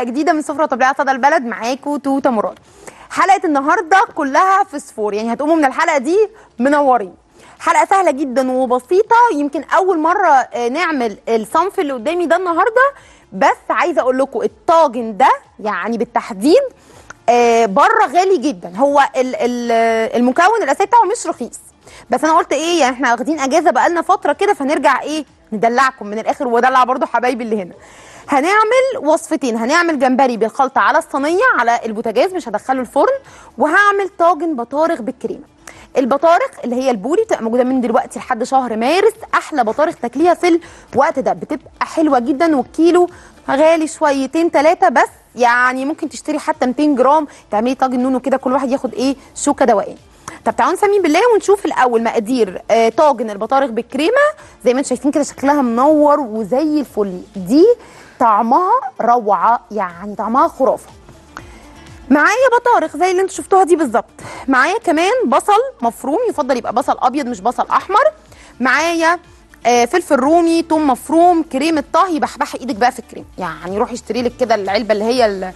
جديده من سفره طبيعه صدى البلد معاكم توته مراد حلقه النهارده كلها فسفور يعني هتقوموا من الحلقه دي منورين حلقه سهله جدا وبسيطه يمكن اول مره آه، نعمل الصنف اللي قدامي ده النهارده بس عايزه اقول لكم الطاجن ده يعني بالتحديد آه، بره غالي جدا هو ال- ال- المكون الاساسي بتاعه مش رخيص بس انا قلت ايه يعني احنا واخدين اجازه بقالنا فتره كده فنرجع ايه ندلعكم من الاخر ودلع برضو حبايبي اللي هنا هنعمل وصفتين هنعمل جمبري بالخلطه على الصينيه على البوتاجاز مش هدخله الفرن وهعمل طاجن بطارخ بالكريمه البطارخ اللي هي البوري بتبقى موجوده من دلوقتي لحد شهر مارس احلى بطارخ تاكليها في الوقت ده بتبقى حلوه جدا والكيلو غالي شويتين ثلاثه بس يعني ممكن تشتري حتى 200 جرام تعملي طاجن نونو كده كل واحد ياخد ايه شوكه دوائيه طب تعالوا نسمي بالله ونشوف الاول مقادير آه طاجن البطارخ بالكريمه زي ما انتم شايفين كده شكلها منور وزي الفل دي طعمها روعه يعني طعمها خرافه معايا بطارخ زي اللي انتوا شفتوها دي بالظبط معايا كمان بصل مفروم يفضل يبقى بصل ابيض مش بصل احمر معايا آه، فلفل رومي توم مفروم كريمه طهي بحبح ايدك بقى في الكريم يعني روحي اشتري لك كده العلبه اللي هي ال-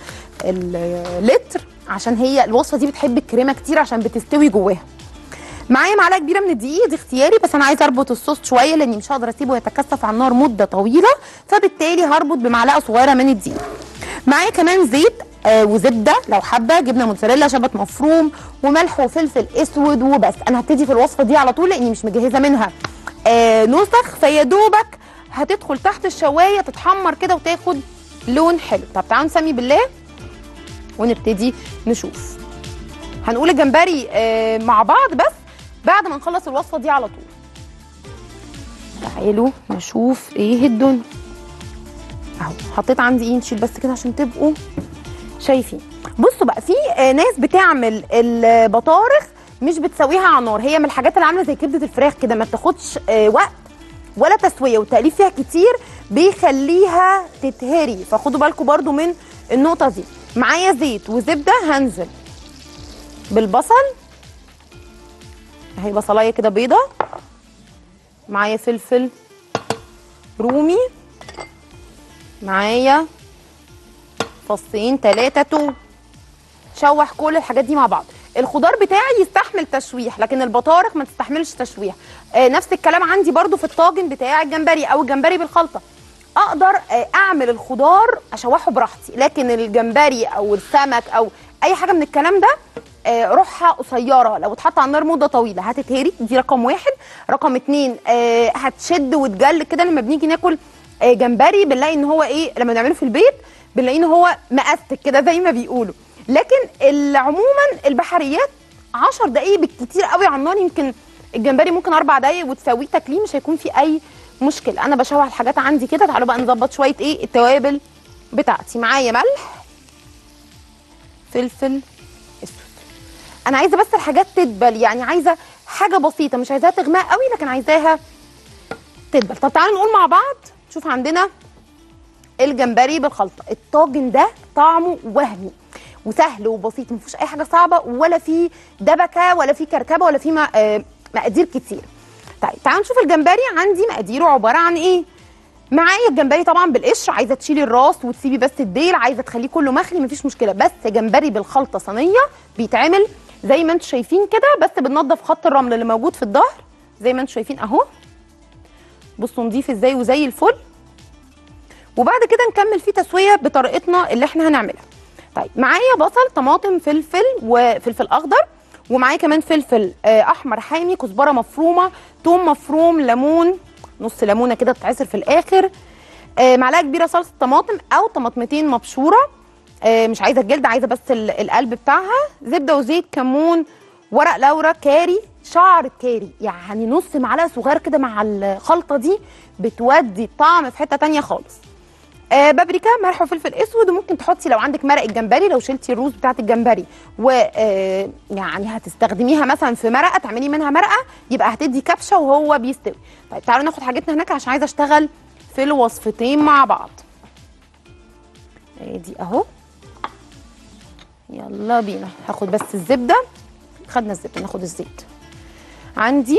اللتر عشان هي الوصفه دي بتحب الكريمه كتير عشان بتستوي جواها معايا معلقه كبيره من الدقيق دي اختياري بس انا عايزه اربط الصوص شويه لاني مش هقدر اسيبه يتكثف على النار مده طويله فبالتالي هربط بمعلقه صغيره من الدقيق معايا كمان زيت آه وزبده لو حابه جبنه موتزاريلا شبت مفروم وملح وفلفل اسود وبس انا هبتدي في الوصفه دي على طول لاني مش مجهزه منها آه نسخ فيا دوبك هتدخل تحت الشوايه تتحمر كده وتاخد لون حلو طب تعالوا نسمي بالله ونبتدي نشوف هنقول الجمبري آه مع بعض بس بعد ما نخلص الوصفه دي على طول تعالوا نشوف ايه الدنيا اهو حطيت عندي ايه نشيل بس كده عشان تبقوا شايفين بصوا بقى في آه، ناس بتعمل البطارخ مش بتسويها على النار هي من الحاجات اللي عامله زي كبده الفراخ كده ما بتاخدش آه، وقت ولا تسويه والتأليف فيها كتير بيخليها تتهري فخدوا بالكم برضو من النقطه دي معايا زيت وزبده هنزل بالبصل اهي بصلايه كده بيضه معايا فلفل رومي معايا فصين ثلاثة توم شوح كل الحاجات دي مع بعض الخضار بتاعي يستحمل تشويح لكن البطارخ ما تستحملش تشويح آه نفس الكلام عندي برضو في الطاجن بتاع الجمبري او الجمبري بالخلطه اقدر آه اعمل الخضار اشوحه براحتي لكن الجمبري او السمك او اي حاجه من الكلام ده آه روحها قصيره لو اتحط على النار مده طويله هتتهري دي رقم واحد رقم اتنين آه هتشد وتجل كده لما بنيجي ناكل آه جمبري بنلاقي ان هو ايه لما بنعمله في البيت بنلاقي ان هو مقستك كده زي ما بيقولوا لكن ال- عموما البحريات 10 دقايق بالكتير قوي على النار يمكن الجمبري ممكن اربع دقايق وتسويه تاكليه مش هيكون في اي مشكله انا بشوح الحاجات عندي كده تعالوا بقى نظبط شويه ايه التوابل بتاعتي معايا ملح فلفل اسود انا عايزه بس الحاجات تدبل يعني عايزه حاجه بسيطه مش عايزاها تغمق قوي لكن عايزاها تدبل طب تعالوا نقول مع بعض شوف عندنا الجمبري بالخلطه الطاجن ده طعمه وهمي وسهل وبسيط ما فيهوش اي حاجه صعبه ولا فيه دبكه ولا فيه كركبه ولا فيه م- آه، مقادير كتير طيب تعالوا نشوف الجمبري عندي مقاديره عباره عن ايه معايا الجمبري طبعا بالقشر عايزه تشيلي الراس وتسيبي بس الديل عايزه تخليه كله مخلي مفيش مشكله بس جمبري بالخلطه صينيه بيتعمل زي ما انتم شايفين كده بس بننضف خط الرمل اللي موجود في الظهر زي ما انتم شايفين اهو بصوا نضيف ازاي وزي الفل وبعد كده نكمل فيه تسويه بطريقتنا اللي احنا هنعملها طيب معايا بصل طماطم فلفل وفلفل اخضر ومعايا كمان فلفل آه، احمر حامي كزبره مفرومه توم مفروم ليمون نص ليمونه كده تتعصر في الاخر آه، معلقه كبيره صلصه طماطم او طماطمتين مبشوره آه، مش عايزه الجلد عايزه بس ال- القلب بتاعها زبده وزيت كمون ورق لورا كاري شعر كاري يعني نص معلقه صغير كده مع الخلطه دي بتودي الطعم في حته تانية خالص آه بابريكا ملح وفلفل اسود وممكن تحطي لو عندك مرق الجمبري لو شلتي الروز بتاعت الجمبري و آه يعني هتستخدميها مثلا في مرقه تعملي منها مرقه يبقى هتدي كبشه وهو بيستوي طيب تعالوا ناخد حاجتنا هناك عشان عايزه اشتغل في الوصفتين مع بعض ادي اهو يلا بينا هاخد بس الزبده خدنا الزبده ناخد الزيت عندي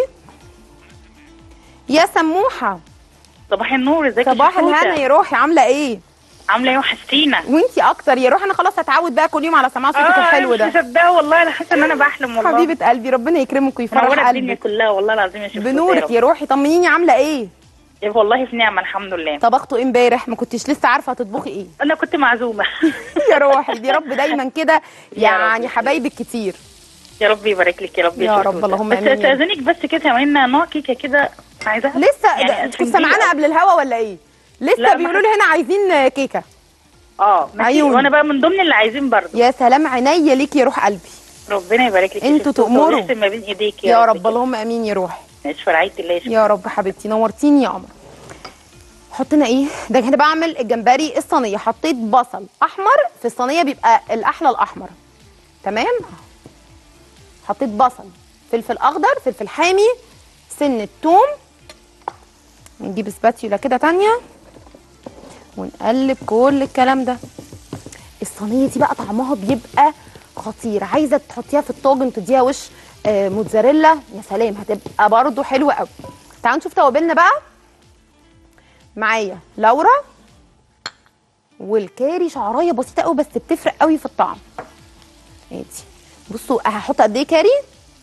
يا سموحه صباح النور ازيك يا صباح شيخوتة؟ الهنا يا روحي عامله ايه عامله ايه وحشتينا وانتي اكتر يا روح انا خلاص هتعود بقى كل يوم على سماع صوتك الحلو مش ده مصدقه والله انا حاسه ان انا بحلم والله حبيبه قلبي ربنا يكرمك ويفرح منوره الدنيا قلبك كلها والله العظيم يا شيخ بنورك يا روحي طمنيني عامله ايه إيه والله في نعمه الحمد لله طبختوا ايه امبارح ما كنتش لسه عارفه هتطبخي ايه انا كنت معزومه يا روحي دي رب دايما كده يا يعني رب. حبايبك كتير يا رب يبارك لك يا رب يا شيخ رب، توتة. اللهم بس آمين. استاذنك بس كده تعملنا نوع كيكه كده عايزاها لسه يعني ده- أسفل لسه دي معانا أو- قبل الهوا ولا ايه لسه لا، ما بيقولوا لي هنا عايزين كيكه اه ماشي عيوني. وانا بقى من ضمن اللي عايزين برضه يا سلام عينيا ليك يا روح قلبي ربنا يبارك لك يا انتوا شيخ توتة تؤمروا. ويحسن ما بين ايديك يا رب كده. اللهم امين يا روحي ماشي في رعايه الله يا شيخ يا رب حبيبتي نورتيني يا قمر حطينا ايه ده كده بعمل الجمبري الصينيه حطيت بصل احمر في الصينيه بيبقى الاحلى الاحمر تمام حطيت بصل فلفل اخضر فلفل حامي سنه توم نجيب سباتيولا كده تانية ونقلب كل الكلام ده الصينيه دي بقى طعمها بيبقى خطير عايزه تحطيها في الطاجن تديها وش آه موتزاريلا يا سلام هتبقى برضو حلوه قوي تعالوا نشوف توابلنا بقى معايا لورا والكاري شعرايه بسيطه قوي بس بتفرق قوي في الطعم ادي بصوا هحط قد ايه كاري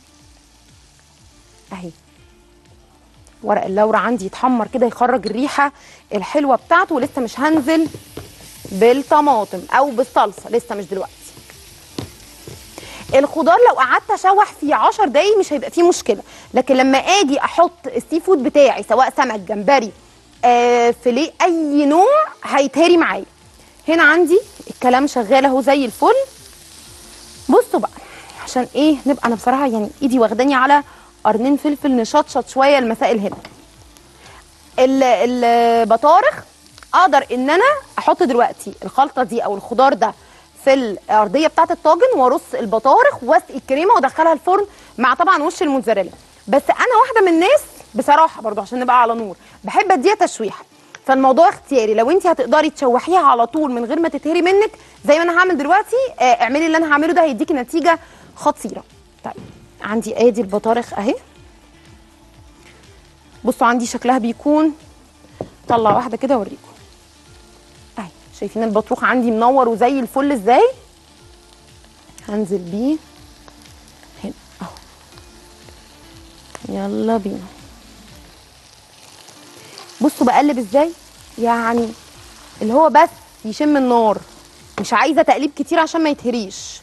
اهي ورق اللورا عندي يتحمر كده يخرج الريحه الحلوه بتاعته ولسه مش هنزل بالطماطم او بالصلصه لسه مش دلوقتي الخضار لو قعدت اشوح فيه 10 دقايق مش هيبقى فيه مشكله لكن لما اجي احط السي فود بتاعي سواء سمك جمبري آه فيليه اي نوع هيتهري معايا هنا عندي الكلام شغال اهو زي الفل بصوا بقى عشان ايه نبقى انا بصراحه يعني ايدي واخداني على قرنين فلفل نشطشط شويه المسائل هنا ال- البطارخ اقدر ان انا احط دلوقتي الخلطه دي او الخضار ده في الارضيه بتاعه الطاجن وارص البطارخ واسقي الكريمه وادخلها الفرن مع طبعا وش الموتزاريلا بس انا واحده من الناس بصراحه برضو عشان نبقى على نور بحب اديها تشويحه فالموضوع اختياري لو انت هتقدري تشوحيها على طول من غير ما تتهري منك زي ما انا هعمل دلوقتي آه، اعملي اللي انا هعمله ده هيديكي نتيجه خطيره طيب عندي ادي البطارخ اهي بصوا عندي شكلها بيكون طلع واحده كده اوريكم اهي شايفين البطروخ عندي منور وزي الفل ازاي هنزل بيه هنا اهو يلا بينا بصوا بقلب ازاي يعني اللي هو بس يشم النار مش عايزه تقليب كتير عشان ما يتهريش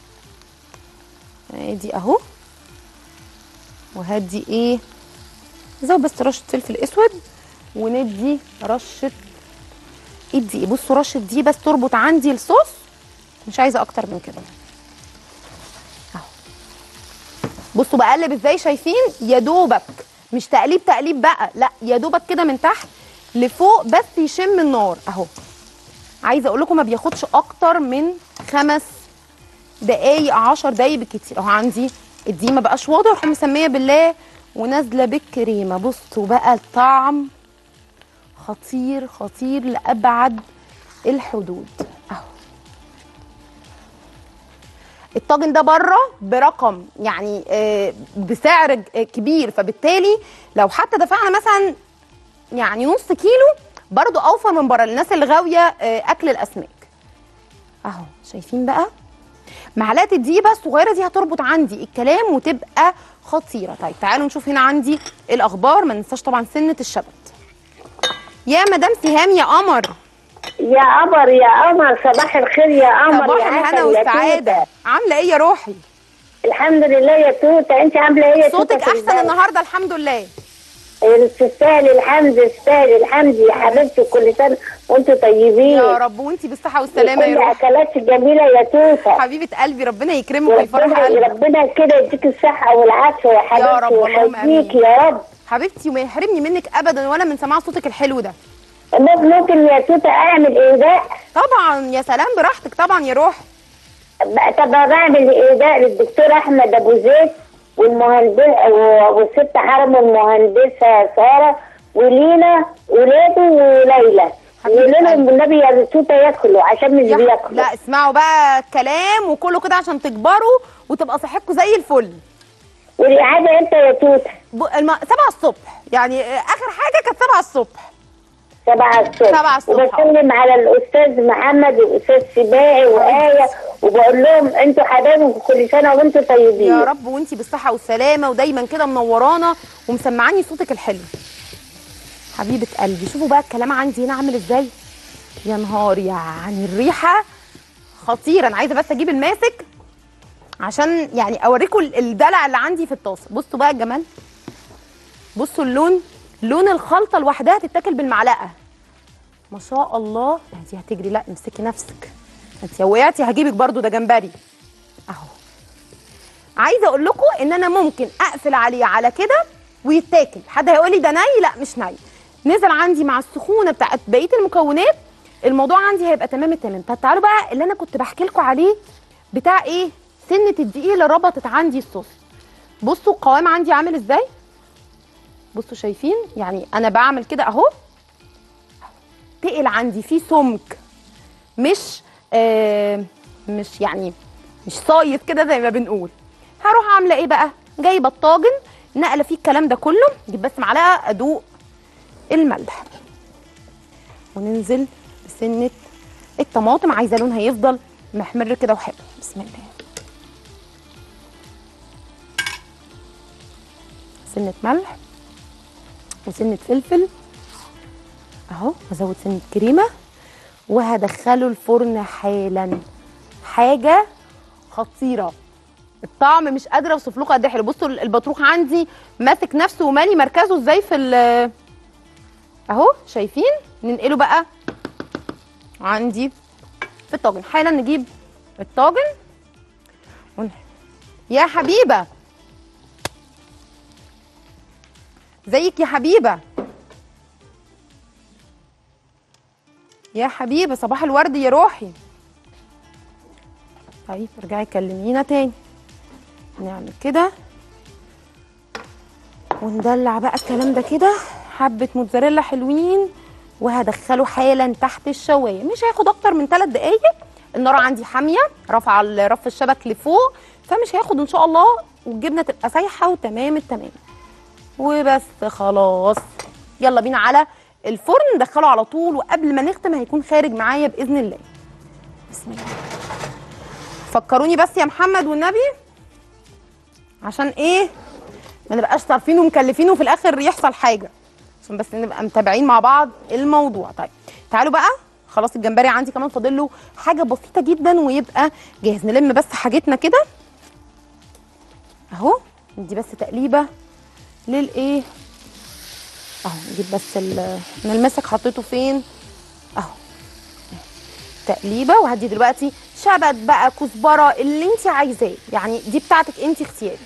ادي اهو وهدي ايه زود بس رشه فلفل اسود وندي رشه ادي ايه بصوا رشه دي بس تربط عندي الصوص مش عايزه اكتر من كده اهو بصوا بقلب ازاي شايفين يا دوبك مش تقليب تقليب بقى لا يا دوبك كده من تحت لفوق بس يشم النار اهو عايزه اقول لكم ما بياخدش اكتر من خمس دقايق عشر دقايق بالكتير اهو عندي الدقيق ما بقاش واضح اروح مسميه بالله ونازله بالكريمه بصوا بقى الطعم خطير خطير لابعد الحدود اهو الطاجن ده بره برقم يعني آه، بسعر ج- آه، كبير فبالتالي لو حتى دفعنا مثلا يعني نص كيلو برضو اوفر من بره للناس اللي غاويه آه، اكل الاسماك اهو شايفين بقى معلقه الدقيق بقى الصغيره دي هتربط عندي الكلام وتبقى خطيره طيب تعالوا نشوف هنا عندي الاخبار ما ننساش طبعا سنه الشبت يا مدام سهام يا قمر يا قمر يا قمر صباح الخير يا قمر صباح يا الهنا عسل يا والسعاده توتة. عامله ايه يا روحي الحمد لله يا توته انت عامله ايه يا توتة صوتك في احسن البلد؟ النهارده الحمد لله تستاهل الحمد تستاهل الحمد يا حبيبتي كل سنه وانتم طيبين يا رب وانتي بالصحه والسلامه كل يا روحي اكلات جميله يا توته حبيبه قلبي ربنا يكرمك ويفرح وربنا قلبك ربنا كده يديك الصحه والعافيه يا حبيبتي رب، اللهم ويخليك آمين. يا رب حبيبتي وما يحرمني منك ابدا ولا من سماع صوتك الحلو ده ممكن ممكن يا توته اعمل ايداء طبعا يا سلام براحتك طبعا يا روحي طب بعمل ايداء للدكتور احمد ابو زيد والمهندس والست حرم المهندسه ساره ولينا ولاده وليلى حبيبة يقول لهم قلبي. النبي يا توته ياكلوا عشان مش يا ح- بياكلوا لا اسمعوا بقى كلام وكله كده عشان تكبروا وتبقى صحتكم زي الفل والاعاده امتى يا توته ب... الم... 7 الصبح يعني آه، اخر حاجه كانت 7 الصبح سبعة الصبح سبعة الصبح. وبسلم على الأستاذ محمد والأستاذ سباعي وآية وبقول لهم أنتوا حبايبي كل سنة وأنتوا طيبين يا رب وانتي بالصحه والسلامه ودايما كده منورانا ومسمعاني صوتك الحلو حبيبه قلبي شوفوا بقى الكلام عندي هنا عامل ازاي يا نهار يعني الريحه خطيره انا عايزه بس اجيب الماسك عشان يعني اوريكم ال- الدلع اللي عندي في الطاسه بصوا بقى الجمال بصوا اللون لون الخلطه لوحدها تتاكل بالمعلقه ما شاء الله انت هتجري لا امسكي نفسك انت لو وقعتي هجيبك برضو ده جمبري اهو عايزه اقول لكم ان انا ممكن اقفل عليه على كده ويتاكل حد هيقول لي ده ني لا مش ني نزل عندي مع السخونه بتاعت بقيه المكونات الموضوع عندي هيبقى تمام التمام طب تعالوا بقى اللي انا كنت بحكي لكم عليه بتاع ايه سنه الدقيق اللي ربطت عندي الصوص بصوا القوام عندي عامل ازاي بصوا شايفين يعني انا بعمل كده اهو تقل عندي فيه سمك مش آه مش يعني مش صايف كده زي ما بنقول هروح عامله ايه بقى جايبه الطاجن نقله فيه الكلام ده كله اجيب بس معلقه ادوق الملح وننزل بسنه الطماطم عايزه لونها يفضل محمر كده وحلو بسم الله سنه ملح وسنه فلفل اهو وازود سنه كريمه وهدخله الفرن حالا حاجه خطيره الطعم مش قادره اوصف لكم قد ايه حلو بصوا البطروخ عندي ماسك نفسه ومالي مركزه ازاي في ال- اهو شايفين ننقله بقى عندي في الطاجن حالا نجيب الطاجن ون... يا حبيبه زيك يا حبيبه يا حبيبه صباح الورد يا روحي طيب ارجعي كلمينا تاني نعمل كده وندلع بقى الكلام ده كده حبه موتزاريلا حلوين وهدخله حالا تحت الشوايه مش هياخد اكتر من 3 دقايق النار عندي حاميه رافعه رف الشبك لفوق فمش هياخد ان شاء الله والجبنه تبقى سايحه وتمام التمام وبس خلاص يلا بينا على الفرن ندخله على طول وقبل ما نختم هيكون خارج معايا باذن الله بسم الله فكروني بس يا محمد والنبي عشان ايه ما نبقاش صارفين ومكلفين وفي الاخر يحصل حاجه عشان بس نبقى متابعين مع بعض الموضوع طيب تعالوا بقى خلاص الجمبري عندي كمان فاضل له حاجه بسيطه جدا ويبقى جاهز نلم بس حاجتنا كده اهو ندي بس تقليبه للايه اهو نجيب بس ال- انا المسك حطيته فين اهو تقليبه وهدي دلوقتي شبت بقى كزبره اللي انت عايزاه يعني دي بتاعتك انت اختياري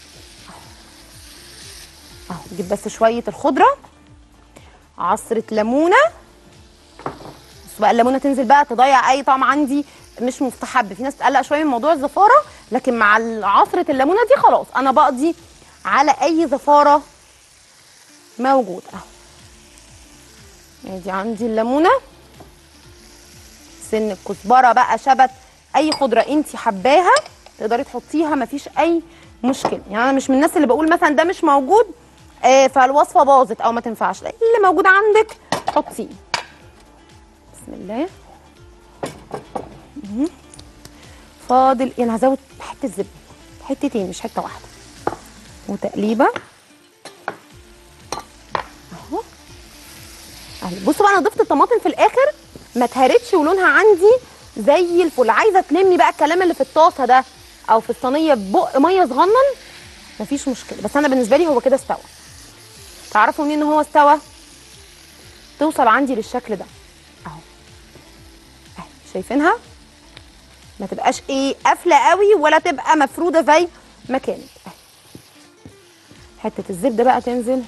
اهو نجيب بس شويه الخضره عصره ليمونه بس بقى الليمونه تنزل بقى تضيع اي طعم عندي مش مستحب في ناس تقلق شويه من موضوع الزفاره لكن مع عصره الليمونه دي خلاص انا بقضي على اي زفاره موجود اهو ادي عندي الليمونه سن الكزبره بقى شبت اي خضره انت حباها تقدري تحطيها مفيش اي مشكله يعني انا مش من الناس اللي بقول مثلا ده مش موجود آه فالوصفه باظت او ما تنفعش لا اللي موجود عندك حطيه بسم الله مهم. فاضل ايه انا هزود حته زبده حتتين مش حته واحده وتقليبه اهو اهي بصوا بقى انا ضفت الطماطم في الاخر ما اتهرتش ولونها عندي زي الفل عايزه تلمي بقى الكلام اللي في الطاسه ده او في الصينيه ببق ميه صغنن مفيش مشكله بس انا بالنسبه لي هو كده استوى تعرفوا منين ان هو استوى توصل عندي للشكل ده اهو اهي شايفينها ما تبقاش ايه قافله قوي ولا تبقى مفروده زي ما كانت اهي حته الزبده بقى تنزل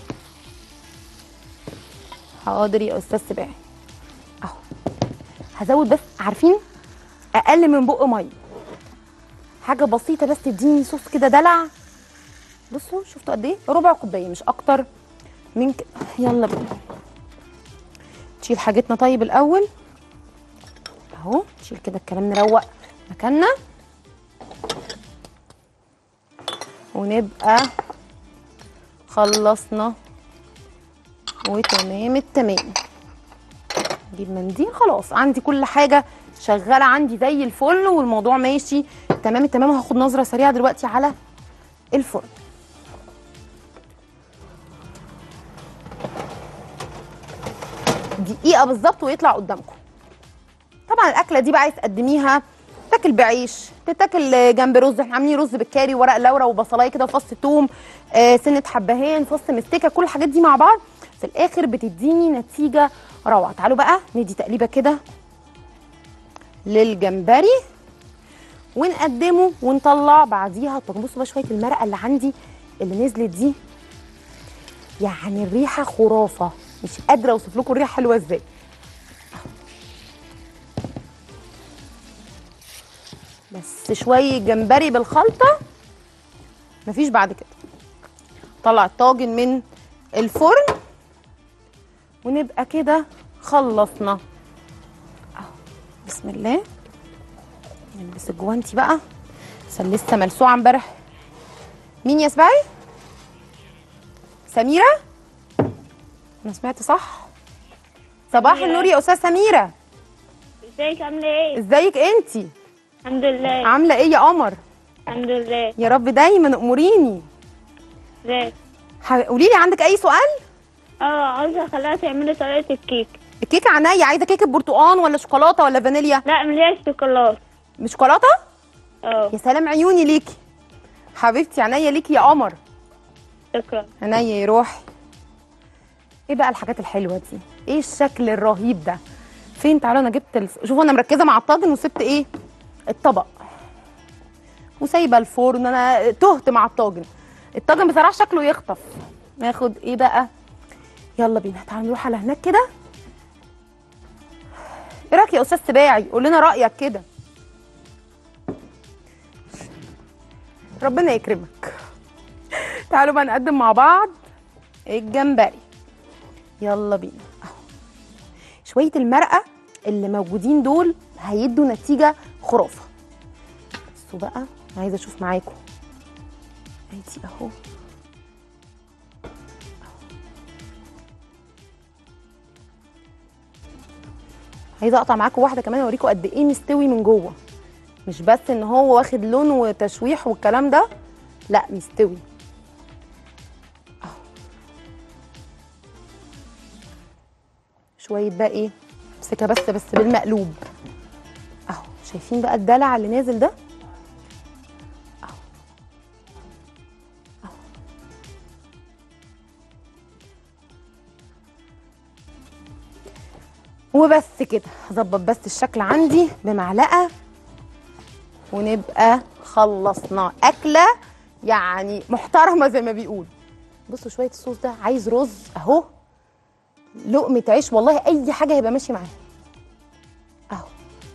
حاضر يا استاذ سباعي اهو هزود بس عارفين اقل من بق ميه حاجه بسيطه بس تديني صوص كده دلع بصوا شفتوا قد ايه ربع كوبايه مش اكتر من كده يلا بينا نشيل حاجتنا طيب الاول اهو نشيل كده الكلام نروق مكاننا ونبقى خلصنا وتمام التمام اجيب منديل خلاص عندي كل حاجه شغاله عندي زي الفل والموضوع ماشي تمام التمام هاخد نظره سريعه دلوقتي على الفرن دقيقه بالظبط ويطلع قدامكم طبعا الاكله دي بقى عايز تقدميها تاكل بعيش تتاكل جنب رز احنا عاملين رز بالكاري ورق لورا وبصلايه كده وفص ثوم آه سنه حبهان فص مستكه كل الحاجات دي مع بعض في الاخر بتديني نتيجه روعه تعالوا بقى ندي تقليبه كده للجمبري ونقدمه ونطلع بعديها طب بصوا بقى شويه المرقه اللي عندي اللي نزلت دي يعني الريحه خرافه مش قادره اوصف لكم الريحه حلوه ازاي بس شويه جمبري بالخلطه مفيش بعد كده طلع الطاجن من الفرن ونبقى كده خلصنا اهو بسم الله نلبس الجوانتي بقى عشان لسه ملسوعه امبارح مين يا سبعي سميره انا سمعت صح صباح النور يا استاذ سميره ازيك عاملة ايه؟ ازيك انتي الحمد لله عامله ايه يا قمر الحمد لله يا رب دايما اموريني ازيك؟ قولي لي عندك اي سؤال اه عاوزة اخليها تعملي طريقة الكيك الكيكه عينيا عايزه كيكه برتقال ولا شوكولاته ولا فانيليا لا ملياش شوكولاته مش شوكولاته اه يا سلام عيوني ليكي حبيبتي عينيا ليكي يا قمر شكرا عينيا يا روحي ايه بقى الحاجات الحلوه دي ايه الشكل الرهيب ده فين تعالوا انا جبت الف... شوفوا انا مركزه مع الطاجن وسبت ايه الطبق وسايبه الفرن انا تهت مع الطاجن الطاجن بصراحه شكله يخطف ناخد ايه بقى يلا بينا تعالوا نروح على هناك كده ايه رايك يا استاذ سباعي قول لنا رايك كده ربنا يكرمك تعالوا بقى نقدم مع بعض الجمبري يلا بينا اهو شويه المرقه اللي موجودين دول هيدوا نتيجه خرافه بصوا بقى عايزه اشوف معاكم ادي اهو عايزه اقطع معاكم واحده كمان اوريكم قد ايه مستوي من جوه مش بس ان هو واخد لون وتشويح والكلام ده لا مستوي اهو شويه بقى ايه امسكها بس بس بالمقلوب اهو شايفين بقى الدلع اللي نازل ده اهو اهو وبس كده هظبط بس الشكل عندي بمعلقه ونبقى خلصنا اكله يعني محترمه زي ما بيقول بصوا شويه الصوص ده عايز رز اهو لقمه عيش والله اي حاجه هيبقى ماشي معاها اهو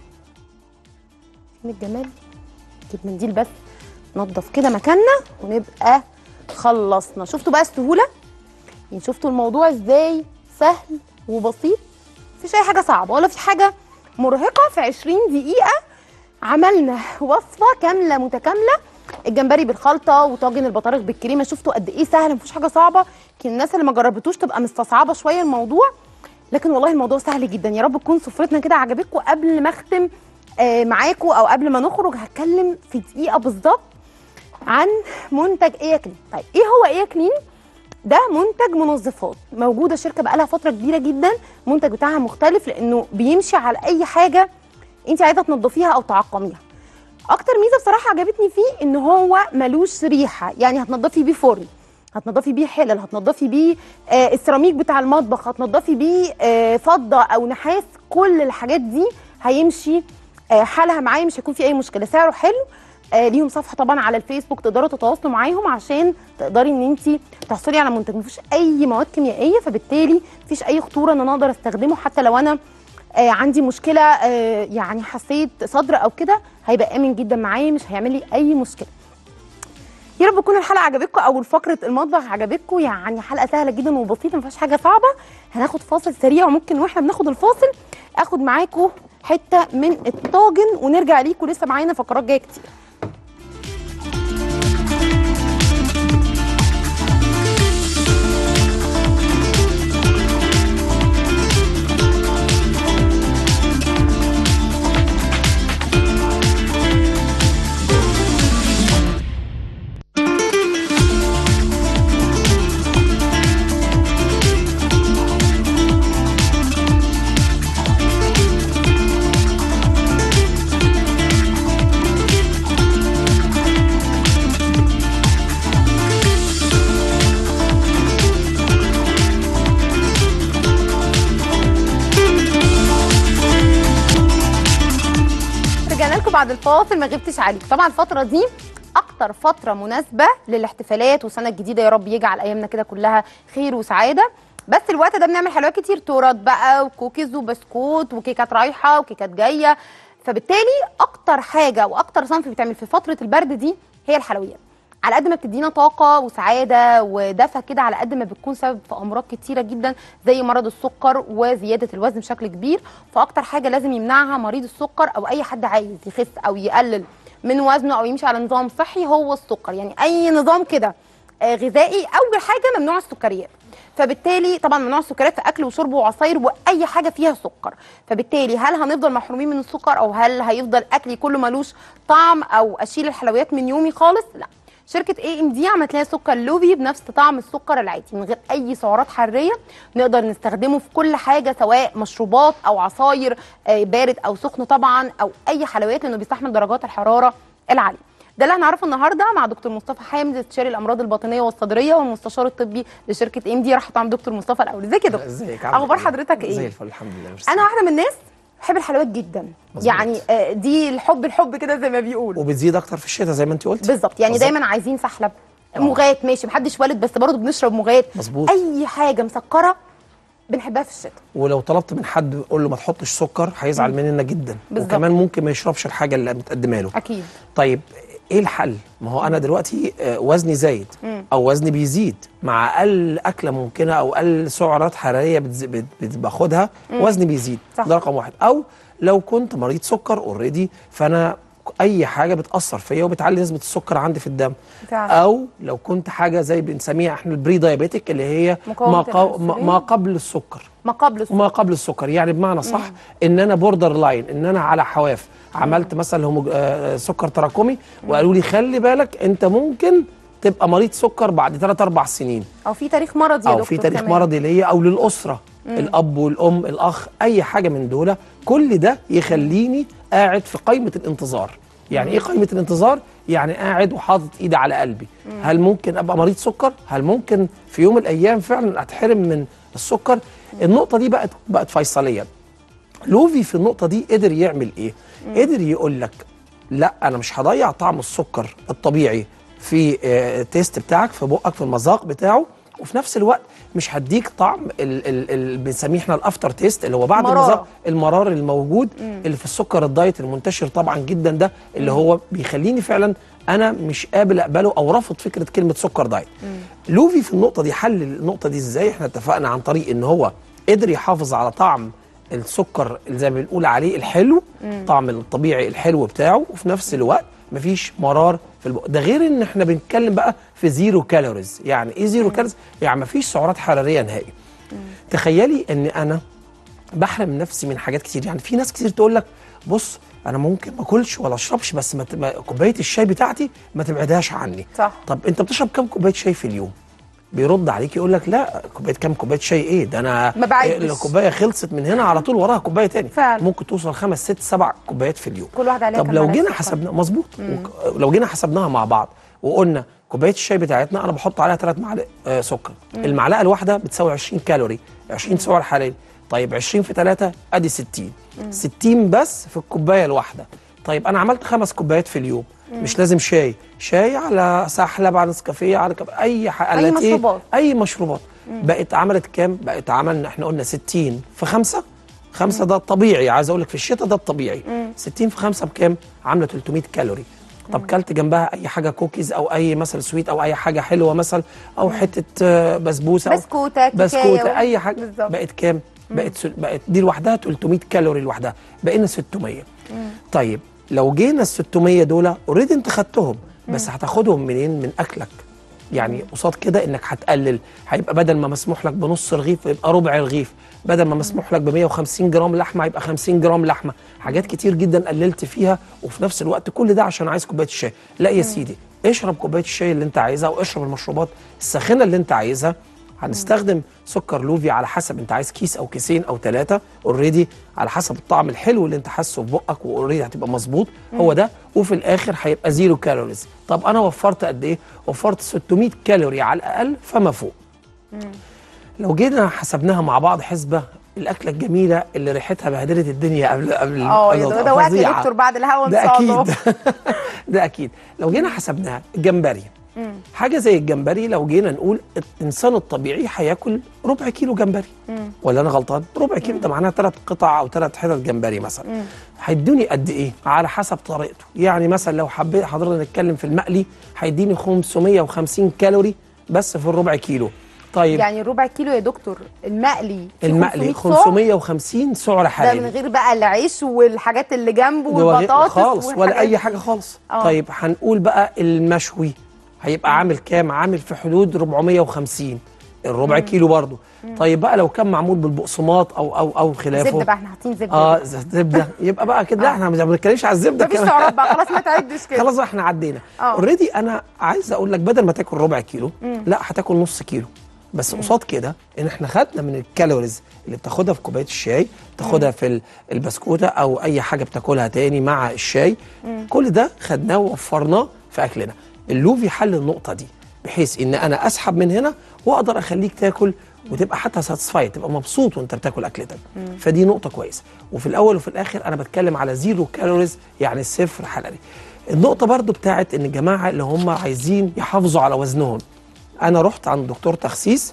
فين الجمال نجيب منديل بس نضف كده مكاننا ونبقى خلصنا شفتوا بقى السهوله يعني شفتوا الموضوع ازاي سهل وبسيط مفيش اي حاجه صعبه ولا في حاجه مرهقه في 20 دقيقه عملنا وصفه كامله متكامله الجمبري بالخلطه وطاجن البطارخ بالكريمه شفتوا قد ايه سهل مفيش حاجه صعبه يمكن الناس اللي ما جربتوش تبقى مستصعبه شويه الموضوع لكن والله الموضوع سهل جدا يا رب تكون سفرتنا كده عجبتكم قبل ما اختم آه معاكم او قبل ما نخرج هتكلم في دقيقه بالظبط عن منتج ايا كلين طيب ايه هو ايا كلين ده منتج منظفات موجوده شركه بقالها فتره كبيره جدا المنتج بتاعها مختلف لانه بيمشي على اي حاجه انت عايزه تنضفيها او تعقميها اكتر ميزه بصراحه عجبتني فيه ان هو ملوش ريحه يعني هتنضفي بيه فرن هتنضفي بيه حلل هتنضفي بيه آه السيراميك بتاع المطبخ هتنضفي بيه آه فضه او نحاس كل الحاجات دي هيمشي آه حالها معايا مش هيكون في اي مشكله سعره حلو آه ليهم صفحه طبعا على الفيسبوك تقدروا تتواصلوا معاهم عشان تقدري ان انت تحصلي على منتج مفيش اي مواد كيميائيه فبالتالي مفيش اي خطوره ان انا اقدر استخدمه حتى لو انا آه عندي مشكله آه يعني حسيت صدر او كده هيبقى امن جدا معايا مش هيعمل لي اي مشكله يا رب تكون الحلقه عجبتكم او فقره المطبخ عجبتكم يعني حلقه سهله جدا وبسيطه ما فيهاش حاجه صعبه هناخد فاصل سريع وممكن واحنا بناخد الفاصل اخد معاكم حته من الطاجن ونرجع ليكم لسه معانا فقرات جايه كتير بعد الفاصل ما غبتش عليك طبعا الفتره دي اكتر فتره مناسبه للاحتفالات والسنه الجديده يا رب يجعل ايامنا كده كلها خير وسعاده بس الوقت ده بنعمل حلويات كتير تورت بقى وكوكيز وبسكوت وكيكات رايحه وكيكات جايه فبالتالي اكتر حاجه واكتر صنف بيتعمل في فتره البرد دي هي الحلويات على قد ما بتدينا طاقه وسعاده ودفى كده على قد ما بتكون سبب في امراض كتيره جدا زي مرض السكر وزياده الوزن بشكل كبير فاكتر حاجه لازم يمنعها مريض السكر او اي حد عايز يخس او يقلل من وزنه او يمشي على نظام صحي هو السكر يعني اي نظام كده آه، غذائي اول حاجه ممنوع السكريات فبالتالي طبعا ممنوع السكريات في اكل وشرب وعصاير واي حاجه فيها سكر فبالتالي هل هنفضل محرومين من السكر او هل هيفضل اكلي كله ملوش طعم او اشيل الحلويات من يومي خالص لا شركه اي ام دي عملت لها سكر لوبي بنفس طعم السكر العادي من غير اي سعرات حراريه نقدر نستخدمه في كل حاجه سواء مشروبات او عصاير آه، بارد او سخن طبعا او اي حلويات لانه بيستحمل درجات الحراره العاليه ده اللي هنعرفه النهارده مع دكتور مصطفى حامد استشاري الامراض الباطنيه والصدريه والمستشار الطبي لشركه ام دي راح طعم دكتور مصطفى الاول ازيك يا دكتور ازيك عامل اخبار إيه؟ حضرتك ايه زي الفل الحمد لله ميرسي. انا واحده من الناس بحب الحلويات جدا مظبوط. يعني آه، دي الحب الحب كده زي ما بيقولوا وبتزيد اكتر في الشتاء زي ما انت قلت بالظبط يعني بالظبط. دايما عايزين سحلب مغات ماشي محدش والد بس برضه بنشرب مغات مظبوط. اي حاجه مسكره بنحبها في الشتاء ولو طلبت من حد قول له ما تحطش سكر هيزعل مننا جدا بالظبط. وكمان ممكن ما يشربش الحاجه اللي متقدمه له اكيد طيب ايه الحل ما هو انا دلوقتي آه، وزني زايد او وزني بيزيد مع اقل اكله ممكنه او اقل سعرات حراريه بتز- بت- بت- باخدها وزني بيزيد صح. ده رقم واحد او لو كنت مريض سكر اوريدي فانا اي حاجه بتاثر فيا وبتعلي نسبه السكر عندي في الدم فعلا. او لو كنت حاجه زي بنسميها احنا البري دايابيتك اللي هي مقاومة ما, قا- ما الأنسولين. ما قبل السكر ما قبل السكر ما قبل السكر يعني بمعنى صح ان انا بوردر لاين ان انا على حواف عملت مثلا هومو... آه سكر تراكمي وقالوا لي خلي بالك انت ممكن تبقى مريض سكر بعد 3 4 سنين او في تاريخ مرضي يا او دكتور في تاريخ كمان. مرضي ليا او للاسره الاب والام الاخ اي حاجه من دول كل ده يخليني قاعد في قائمه الانتظار يعني ايه قائمه الانتظار يعني قاعد وحاطط ايدي على قلبي هل ممكن ابقى مريض سكر هل ممكن في يوم من الايام فعلا اتحرم من السكر النقطه دي بقت بقت فيصليه لوفي في النقطه دي قدر يعمل ايه قدر يقول لك لا انا مش هضيع طعم السكر الطبيعي في آه، التيست بتاعك في بقك في المذاق بتاعه وفي نفس الوقت مش هديك طعم ال- ال- ال- بنسميه احنا الافتر تيست اللي هو بعد مرارة. المذاق المرار الموجود اللي في السكر الدايت المنتشر طبعا جدا ده اللي هو بيخليني فعلا انا مش قابل اقبله او رافض فكره كلمه سكر دايت لوفي في النقطه دي حل النقطه دي ازاي احنا اتفقنا عن طريق ان هو قدر يحافظ على طعم السكر اللي زي ما بنقول عليه الحلو طعم الطبيعي الحلو بتاعه وفي نفس الوقت مفيش مرار في البق ده غير ان احنا بنتكلم بقى في زيرو كالوريز يعني ايه زيرو كالوريز يعني مفيش سعرات حراريه نهائي تخيلي ان انا بحرم نفسي من حاجات كتير يعني في ناس كتير تقول لك بص انا ممكن ما اكلش ولا اشربش بس ما ت- ما- كوبايه الشاي بتاعتي ما تبعدهاش عني صح. طب انت بتشرب كام كوبايه شاي في اليوم بيرد عليك يقول لك لا كوبايه كام كوبايه شاي ايه ده انا ما بعدش. الكوبايه خلصت من هنا على طول وراها كوبايه تاني فعلا. ممكن توصل خمس ست سبع كوبايات في اليوم كل واحدة عليها طب كام لو معلقة جينا سكر؟ حسبنا مظبوط وك- لو جينا حسبناها مع بعض وقلنا كوبايه الشاي بتاعتنا انا بحط عليها ثلاث معالق آه سكر المعلقه الواحده بتساوي 20 كالوري 20 سعر حراري طيب 20 في 3 ادي 60 60 بس في الكوبايه الواحده طيب انا عملت خمس كوبايات في اليوم مش لازم شاي شاي على سحلب على نسكافيه على كب... اي حاجه أي مشروبات. اي مشروبات بقت عملت كام بقت عملنا احنا قلنا 60 في 5 خمسة ده الطبيعي عايز اقول لك في الشتاء ده الطبيعي 60 في 5 بكام عامله 300 كالوري طب كلت جنبها اي حاجه كوكيز او اي مثلا سويت او اي حاجه حلوه مثلا او حته آه، بسبوسه أو بسكوتة، كيكاية بسكوته و- اي حاجه بالظبط. بقت كام بقت سل... بقت دي لوحدها 300 كالوري لوحدها بقينا 600 طيب لو جينا ال 600 دول اوريدي انت خدتهم بس هتاخدهم منين من اكلك يعني قصاد كده انك هتقلل هيبقى بدل ما مسموح لك بنص رغيف يبقى ربع رغيف بدل ما مسموح لك ب 150 جرام لحمه يبقى 50 جرام لحمه حاجات كتير جدا قللت فيها وفي نفس الوقت كل ده عشان عايز كوبايه الشاي لا يا سيدي اشرب كوبايه الشاي اللي انت عايزها واشرب المشروبات الساخنه اللي انت عايزها هنستخدم سكر لوفي على حسب انت عايز كيس او كيسين او ثلاثه اوريدي على حسب الطعم الحلو اللي انت حاسه في بقك واوريدي هتبقى مظبوط هو ده وفي الاخر هيبقى زيرو كالوريز طب انا وفرت قد ايه وفرت 600 كالوري على الاقل فما فوق لو جينا حسبناها مع بعض حسبه الاكله الجميله اللي ريحتها بهدلت الدنيا قبل قبل اه قبل يا الوضع. ده, ده وقت يا فظيعة. دكتور بعد الهوا ان ده شاء اكيد الله ده اكيد لو جينا حسبناها جمبري حاجه زي الجمبري لو جينا نقول الانسان الطبيعي هياكل ربع كيلو جمبري ولا انا غلطان ربع كيلو ده معناها ثلاث قطع او ثلاث حتت جمبري مثلا هيدوني قد ايه على حسب طريقته يعني مثلا لو حبيت حضرتك نتكلم في المقلي هيديني 550 كالوري بس في الربع كيلو طيب يعني الربع كيلو يا دكتور المقلي فيه المقلي 500 سعر؟ 550 سعر ده حراري من غير بقى العيش والحاجات اللي جنبه ده وغير- والبطاطس خالص ولا والحاجات اي دي. حاجه خالص آه. طيب هنقول بقى المشوي هيبقى عامل كام عامل في حدود 450 الربع كيلو برضه طيب بقى لو كان معمول بالبقسماط او او او خلافه زبده بقى احنا حاطين زبده اه زبده يبقى بقى كده لا احنا ما بنتكلمش على الزبده مفيش كمان. سعرات بقى خلاص ما تعدش كده خلاص احنا عدينا آه. اوريدي انا عايز اقول لك بدل ما تاكل ربع كيلو لا هتاكل نص كيلو بس قصاد كده ان احنا خدنا من الكالوريز اللي بتاخدها في كوبايه الشاي بتاخدها في ال- البسكوته او اي حاجه بتاكلها تاني مع الشاي كل ده خدناه ووفرناه في اكلنا اللوفي حل النقطه دي بحيث ان انا اسحب من هنا واقدر اخليك تاكل وتبقى حتى ساتسفايد تبقى مبسوط وانت بتاكل اكلتك فدي نقطه كويسه وفي الاول وفي الاخر انا بتكلم على زيرو كالوريز يعني الصفر حراري النقطه برضو بتاعت ان الجماعه اللي هم عايزين يحافظوا على وزنهم انا رحت عند دكتور تخسيس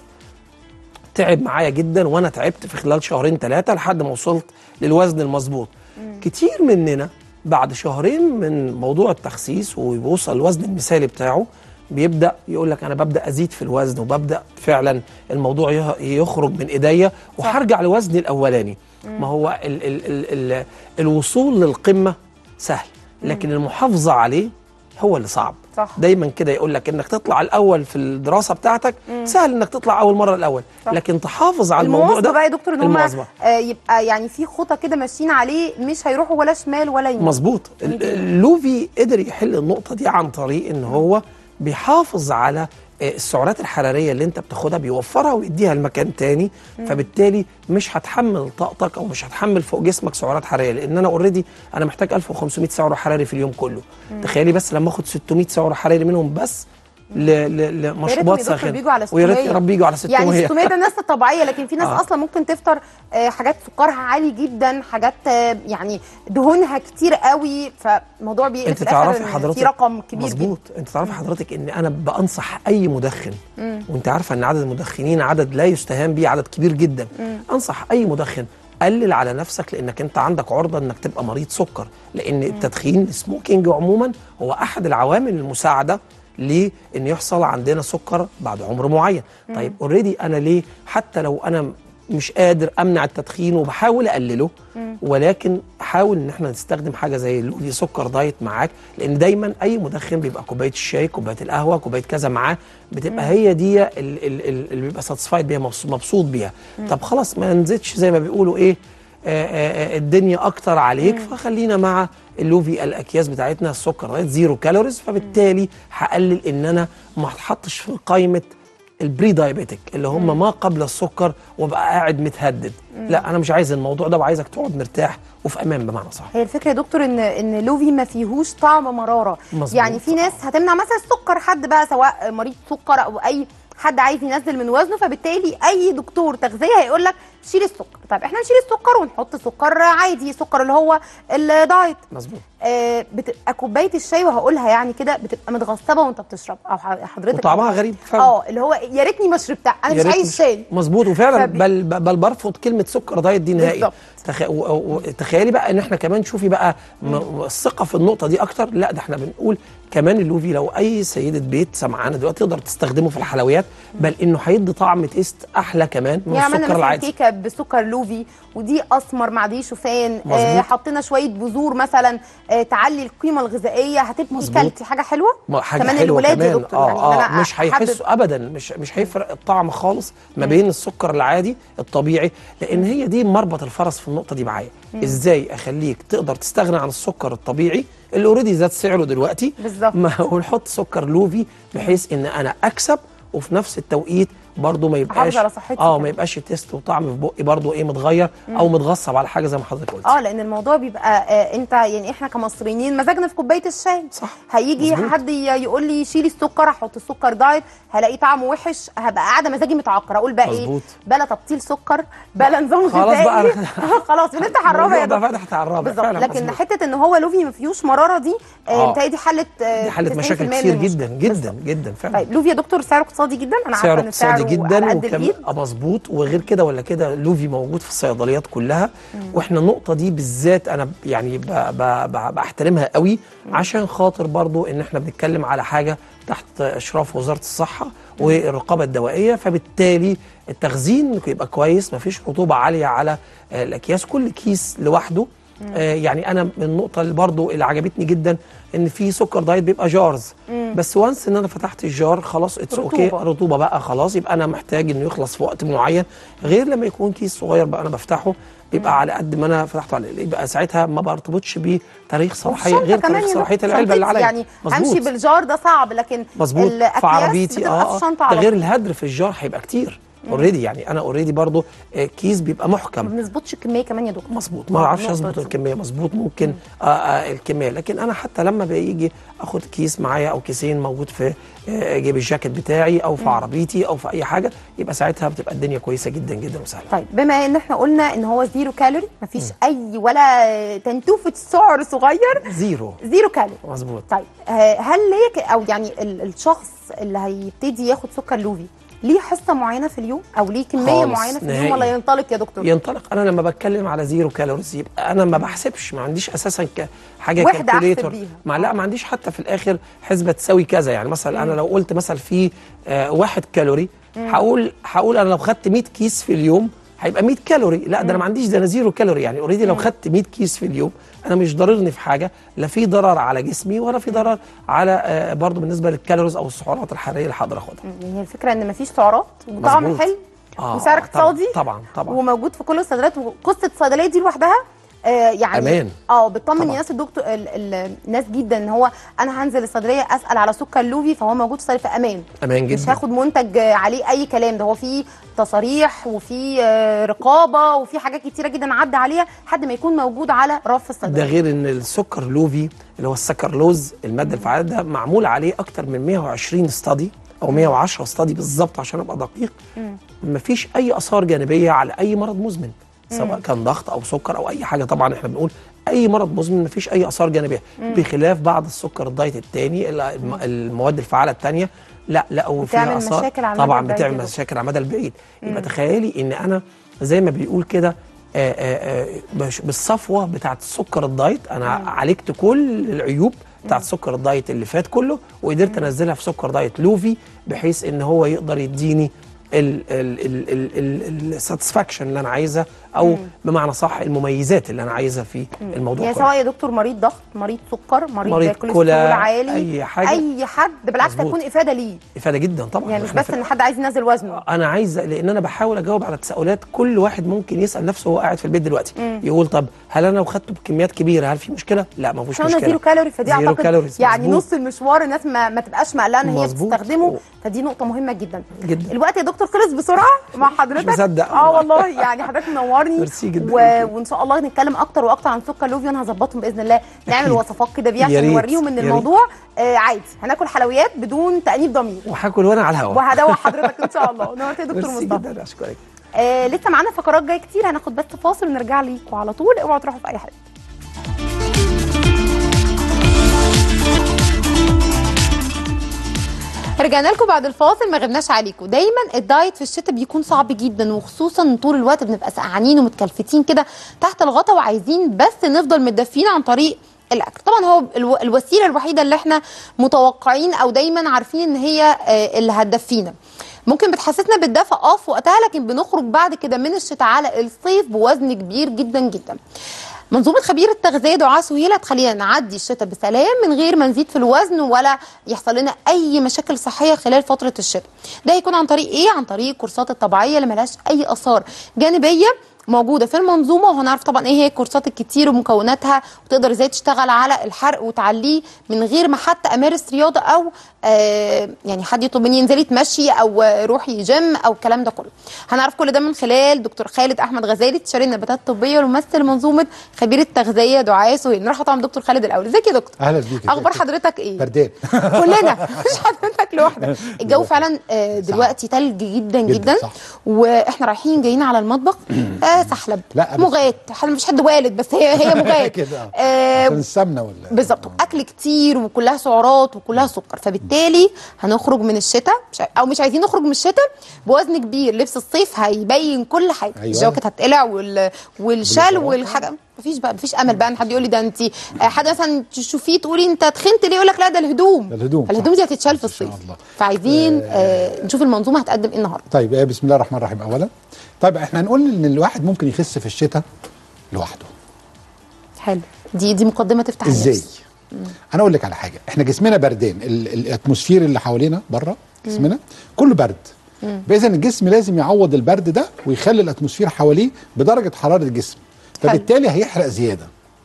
تعب معايا جدا وانا تعبت في خلال شهرين ثلاثه لحد ما وصلت للوزن المظبوط كتير مننا بعد شهرين من موضوع التخسيس ويوصل الوزن المثالي بتاعه بيبدا يقول لك انا ببدا ازيد في الوزن وببدا فعلا الموضوع يه- يخرج من ايديا وهرجع لوزني الاولاني ما هو ال ال ال ال الوصول للقمه سهل لكن المحافظه عليه هو اللي صعب صح. دايما كده يقول لك انك تطلع الاول في الدراسه بتاعتك سهل انك تطلع اول مره الاول صح. لكن تحافظ على الموضوع المواظبه ده بقى يا دكتور ان هم المواظبة. آه يبقى يعني في خطه كده ماشيين عليه مش هيروحوا ولا شمال ولا يمين مظبوط ال- اللوفي قدر يحل النقطه دي عن طريق ان هو بيحافظ على آه، السعرات الحراريه اللي انت بتاخدها بيوفرها ويديها لمكان تاني فبالتالي مش هتحمل طاقتك او مش هتحمل فوق جسمك سعرات حراريه لان انا اوريدي انا محتاج 1500 سعر حراري في اليوم كله تخيلي بس لما اخد 600 سعر حراري منهم بس ل- ل- لمشروبات يا دكتور ساخنه بيجوا على ويا ريت 600. يا رب يجوا على 600 يعني 600 ده الناس الطبيعيه لكن في ناس آه. اصلا ممكن تفطر آه، حاجات سكرها عالي جدا حاجات آه، يعني دهونها كتير قوي فالموضوع بيقلب انت في الآخر تعرفي إن حضرتك في رقم كبير مظبوط انت تعرفي حضرتك ان انا بانصح اي مدخن وانت عارفه ان عدد المدخنين عدد لا يستهان به عدد كبير جدا انصح اي مدخن قلل على نفسك لانك انت عندك عرضه انك تبقى مريض سكر لان التدخين السموكينج عموما هو احد العوامل المساعده ليه ان يحصل عندنا سكر بعد عمر معين طيب اوريدي انا ليه حتى لو انا مش قادر امنع التدخين وبحاول اقلله ولكن حاول ان احنا نستخدم حاجه زي اللودي سكر دايت معاك لان دايما اي مدخن بيبقى كوبايه الشاي كوبايه القهوه كوبايه كذا معاه بتبقى هي دي ال- ال- ال- اللي بيبقى ساتسفايد بيها مبس- مبسوط بيها طب خلاص ما نزيدش زي ما بيقولوا ايه آه، آه، آه، الدنيا اكتر عليك فخلينا مع اللوفي الاكياس بتاعتنا السكر دايت زيرو كالوريز فبالتالي هقلل ان انا ما اتحطش في قائمه البري دايابيتك اللي هم ما قبل السكر وابقى قاعد متهدد لا انا مش عايز الموضوع ده وعايزك تقعد مرتاح وفي امان بمعنى صح هي الفكره يا دكتور ان ان لوفي ما فيهوش طعم مراره مظبوط. يعني في ناس هتمنع مثلا السكر حد بقى سواء مريض سكر او اي حد عايز ينزل من وزنه فبالتالي اي دكتور تغذيه هيقول لك شيل السكر طيب احنا نشيل السكر ونحط سكر عادي سكر اللي هو الدايت مظبوط آه بتبقى كوبايه الشاي وهقولها يعني كده بتبقى متغصبه وانت بتشرب او ح- حضرتك وطعمها غريب فعلا. اه اللي هو يا ريتني ما شربتها انا يا مش ريت عايز شاي مظبوط وفعلا فبي- بل بل برفض كلمه سكر دايت دي نهائي بالظبط. تخ... و... و... تخيلي بقى ان احنا كمان شوفي بقى م... الثقه في النقطه دي اكتر لا ده احنا بنقول كمان اللوفي لو اي سيده بيت سمعانه دلوقتي تقدر تستخدمه في الحلويات بل انه هيدي طعم تيست احلى كمان من يعني عملنا السكر مثلا العادي كيكه بسكر لوفي ودي اسمر مع دي شوفان آه مظبوط. حطينا شويه بذور مثلا آه تعلي القيمه الغذائيه هتبقي مظبوط. كلتي حاجه حلوه ما حاجه كمان حلوه الولاد يا كمان دكتور اه يعني اه أنا مش أحبب- هيحسوا ابدا مش مش هيفرق الطعم خالص ما بين السكر العادي الطبيعي لان هي دي مربط الفرس في النقطه دي معايا ازاي اخليك تقدر تستغنى عن السكر الطبيعي اللي اوريدي زاد سعره دلوقتي بالظبط. ما ونحط سكر لوفي بحيث ان انا اكسب وفي نفس التوقيت برضو ما يبقاش على صحتي اه كمان. ما يبقاش التيست وطعم في بقي برضو ايه متغير او متغصب على حاجه زي ما حضرتك قلت اه لان الموضوع بيبقى آه انت يعني احنا كمصريين مزاجنا في كوبايه الشاي صح. هيجي مظبوط. حد ي- يقول لي شيلي السكر احط السكر دايت هلاقي طعمه وحش هبقى قاعده مزاجي متعكر اقول بقى مظبوط. ايه بلا تبطيل سكر بلا نظام خلاص غذائي بقى. خلاص بنفتح على الرابع يا الموضوع ده دكتور فتحت على الرابع بالظبط فعلا لكن مظبوط. حته ان هو لوفي ما فيهوش مراره دي آه آه. انت دي حلت آه دي حلت 90% مشاكل من كتير المشكلة. جدا جدا جدا فعلا طيب لوفي يا دكتور سعره اقتصادي جدا انا عارفه سعره ان سعره اقتصادي جدا على قد وكمان الايد آه مظبوط وغير كده ولا كده لوفي موجود في الصيدليات كلها واحنا النقطه دي بالذات انا ب- يعني ب- ب- ب- بحترمها قوي عشان خاطر برضو ان احنا بنتكلم على حاجه تحت اشراف وزاره الصحه والرقابه الدوائيه فبالتالي التخزين يبقى كويس مفيش رطوبه عاليه على آه، الاكياس كل كيس لوحده آه، يعني انا من النقطه اللي برضو اللي عجبتني جدا ان في سكر دايت بيبقى جارز بس وانس ان انا فتحت الجار خلاص اتس اوكي رطوبة. رطوبه بقى خلاص يبقى انا محتاج انه يخلص في وقت معين غير لما يكون كيس صغير بقى انا بفتحه بيبقى على قد ما انا فتحته على يبقى ساعتها ما برتبطش بتاريخ صلاحيه والشنطة غير كمان تاريخ يا صلاحيه دكتور، العلبه اللي شنطتي عليا يعني مظبوط. امشي بالجار ده صعب لكن مظبوط الأكياس في عربيتي بتبقى في اه الشنطه ده على غير طول. الهدر في الجار هيبقى كتير اوريدي يعني انا اوريدي برضو آه، كيس بيبقى ما محكم بنظبطش الكميه كمان يا دكتور مظبوط ما اعرفش النقطة اظبط دي. الكميه مظبوط ممكن آه آه الكميه لكن انا حتى لما بيجي اخد كيس معايا او كيسين موجود في آه جيب الجاكيت بتاعي او في عربيتي او في اي حاجه يبقى ساعتها بتبقى الدنيا كويسه جدا جدا وسهله طيب بما ان احنا قلنا ان هو زيرو كالوري مفيش اي ولا تنتوفه سعر صغير زيرو زيرو كالوري مظبوط طيب آه، هل ليك او يعني ال- الشخص اللي هيبتدي ياخد سكر لوفي ليه حصه معينه في اليوم او ليه كميه خالص، معينه في اليوم نهائي. ولا ينطلق يا دكتور ينطلق انا لما بتكلم على زيرو كالوريز يبقى انا ما بحسبش ما عنديش اساسا ك- حاجه وحدة أحسب كالكوليتور بيها. ما لا ما عنديش حتى في الاخر حسبه تساوي كذا يعني مثلا انا لو قلت مثلا في آه واحد كالوري هقول هقول انا لو خدت 100 كيس في اليوم هيبقى 100 كالوري لا ده انا ما عنديش ده انا زيرو كالوري يعني اوريدي لو خدت 100 كيس في اليوم انا مش ضررني في حاجه لا في ضرر على جسمي ولا في ضرر على آه برضه بالنسبه للكالوريز او السعرات الحراريه اللي هقدر اخدها يعني هي الفكره ان مفيش سعرات وطعم مظبوط. حلو آه، وسعر طبعاً، اقتصادي طبعاً، طبعاً. وموجود في كل الصيدليات وقصه الصيدليه دي لوحدها آه يعني أمان. اه بتطمن طبعاً. الناس الدكتور ال- ال- الناس جدا ان هو انا هنزل الصيدليه اسال على سكر لوفي فهو موجود في الصيدليه في امان امان مش جدا هاخد منتج آه، عليه اي كلام ده هو فيه تصاريح وفي آه، رقابه وفي حاجات كتيره جدا عدى عليها لحد ما يكون موجود على رف ده الصيدليه غير ان السكر لوفي اللي هو السكرلوز الماده الفعاله ده معمول عليه اكتر من 120 استادي او 110 استادي بالظبط عشان ابقى دقيق مفيش اي اثار جانبيه على اي مرض مزمن سواء كان ضغط او سكر او اي حاجه طبعا احنا بنقول اي مرض مزمن مفيش اي اثار جانبيه بخلاف بعض السكر الدايت الثاني المواد الفعاله الثانيه لا لقوا فيها بتعمل اثار مشاكل على المدى طبعا البعيد بتعمل يا دكتور. مشاكل على المدى البعيد يبقى تخيلي ان انا زي ما بيقول كده آه، آه، آه، بش- بالصفوه بتاعت السكر الدايت انا عالجت كل العيوب بتاعت سكر الدايت اللي فات كله وقدرت انزلها في سكر دايت لوفي بحيث ان هو يقدر يديني الساتسفاكشن اللي انا عايزها او بمعنى صح المميزات اللي انا عايزها في الموضوع يعني كله. سواء يا دكتور مريض ضغط مريض سكر مريض, مريض كوليسترول كلى، عالي أي حاجة. اي حد بالعكس مظبوط. هيكون افاده ليه افاده جدا طبعا يعني مش إحنا بس في- ان حد عايز ينزل وزنه انا عايز لان انا بحاول اجاوب على تساؤلات كل واحد ممكن يسال نفسه وهو قاعد في البيت دلوقتي يقول طب هل انا لو خدته بكميات كبيره هل في مشكله لا ما فيش عشان مشكله زيرو كالوري فدي زيرو اعتقد كالوريز، يعني مظبوط. نص المشوار الناس ما, ما تبقاش مقلقه ان هي مظبوط. بتستخدمه فدي نقطه مهمه جدا جدا. الوقت يا دكتور خلص بسرعه مع حضرتك مصدق اه والله. والله يعني حضرتك منورني ميرسي جدا و... ليكي. وان شاء الله نتكلم اكتر واكتر عن سكر لوفي وانا هظبطهم باذن الله نعمل أكيد. وصفات كده بيه يا عشان ريت، نوريهم ان يا ريت. الموضوع آه عادي هناكل حلويات بدون تانيب ضمير وهاكل وانا على الهواء وهدوق حضرتك ان شاء الله نورت يا دكتور ميرسي مصطفى جدا اشكرك آه لسه معانا فقرات جايه كتير هناخد بس فاصل ونرجع ليكم على طول اوعوا تروحوا في اي حته رجعنا لكم بعد الفاصل ما غبناش عليكم دايما الدايت في الشتاء بيكون صعب جدا وخصوصا طول الوقت بنبقى سقعانين ومتكلفتين كده تحت الغطا وعايزين بس نفضل متدفين عن طريق الاكل طبعا هو الو- الوسيله الوحيده اللي احنا متوقعين او دايما عارفين ان هي آه، اللي هتدفينا ممكن بتحسسنا بالدفء اه في وقتها لكن بنخرج بعد كده من الشتاء على الصيف بوزن كبير جدا جدا منظومه خبير التغذيه دعاء سهيله تخلينا نعدي الشتاء بسلام من غير ما نزيد في الوزن ولا يحصل لنا اي مشاكل صحيه خلال فتره الشتاء ده هيكون عن طريق ايه عن طريق الكورسات الطبيعيه اللي ملهاش اي اثار جانبيه موجوده في المنظومه وهنعرف طبعا ايه هي الكورسات الكتير ومكوناتها وتقدر ازاي تشتغل على الحرق وتعليه من غير ما حتى امارس رياضه او آه يعني حد يطلب مني انزلي تمشي او آه، روحي جيم او الكلام ده كله هنعرف كل ده من خلال دكتور خالد احمد غزالي استشاري النباتات الطبيه وممثل منظومه خبير التغذيه دعاء سهيل نروح طبعا دكتور خالد الاول ازيك يا دكتور اهلا بيك اخبار حضرتك ايه بردان كلنا مش حضرتك لوحدك الجو فعلا آه، دلوقتي تلج جدا جداً، جدا صح. واحنا رايحين جايين على المطبخ آه سحلب لا، بس- مغات حد مفيش حد والد بس هي هي مغات كده آه، آه عشان السمنه ولا بالظبط اكل كتير وكلها سعرات وكلها سكر فبالتالي هنخرج من الشتاء مش او مش عايزين نخرج من الشتاء بوزن كبير لبس الصيف هيبين كل حاجه أيوة. الجواكت هتقلع وال... والشال والحاجه مفيش بقى مفيش امل بقى ان حد يقول لي ده انت حد مثلا تشوفيه تقولي انت تخنت ليه يقول لك لا ده الهدوم ده الهدوم، صح. الهدوم دي هتتشال في إن شاء الصيف الله. فعايزين آه نشوف المنظومه هتقدم ايه النهارده طيب آه، بسم الله الرحمن الرحيم اولا طيب احنا هنقول ان الواحد ممكن يخس في الشتاء لوحده حلو دي دي مقدمه تفتح ازاي النفس. انا اقول لك على حاجه احنا جسمنا بردان ال- الاتموسفير اللي حوالينا بره جسمنا كله برد فاذا الجسم لازم يعوض البرد ده ويخلي الاتموسفير حواليه بدرجه حراره الجسم فبالتالي هيحرق زياده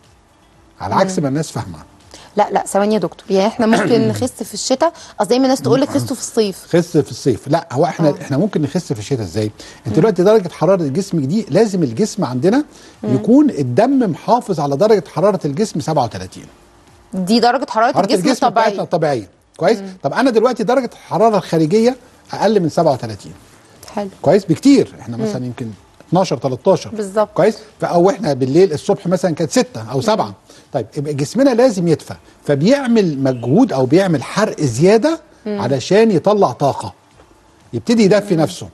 على عكس ما الناس فاهمه لا لا ثواني يا دكتور يعني احنا ممكن نخس في الشتاء اصل دايما الناس تقول لك خسوا في الصيف خس في الصيف لا هو احنا آه. احنا ممكن نخس في الشتاء ازاي انت دلوقتي درجه حراره الجسم دي لازم الجسم عندنا يكون الدم محافظ على درجه حراره الجسم 37 دي درجه حراره, حراره الجسم, الجسم بتاعتنا الطبيعيه الطبيعيه كويس طب انا دلوقتي درجه الحراره الخارجيه اقل من 37 حلو كويس بكتير احنا مثلا يمكن 12 13 بالظبط. كويس او احنا بالليل الصبح مثلا كانت 6 او 7 طيب يبقى جسمنا لازم يدفى فبيعمل مجهود او بيعمل حرق زياده علشان يطلع طاقه يبتدي يدفي نفسه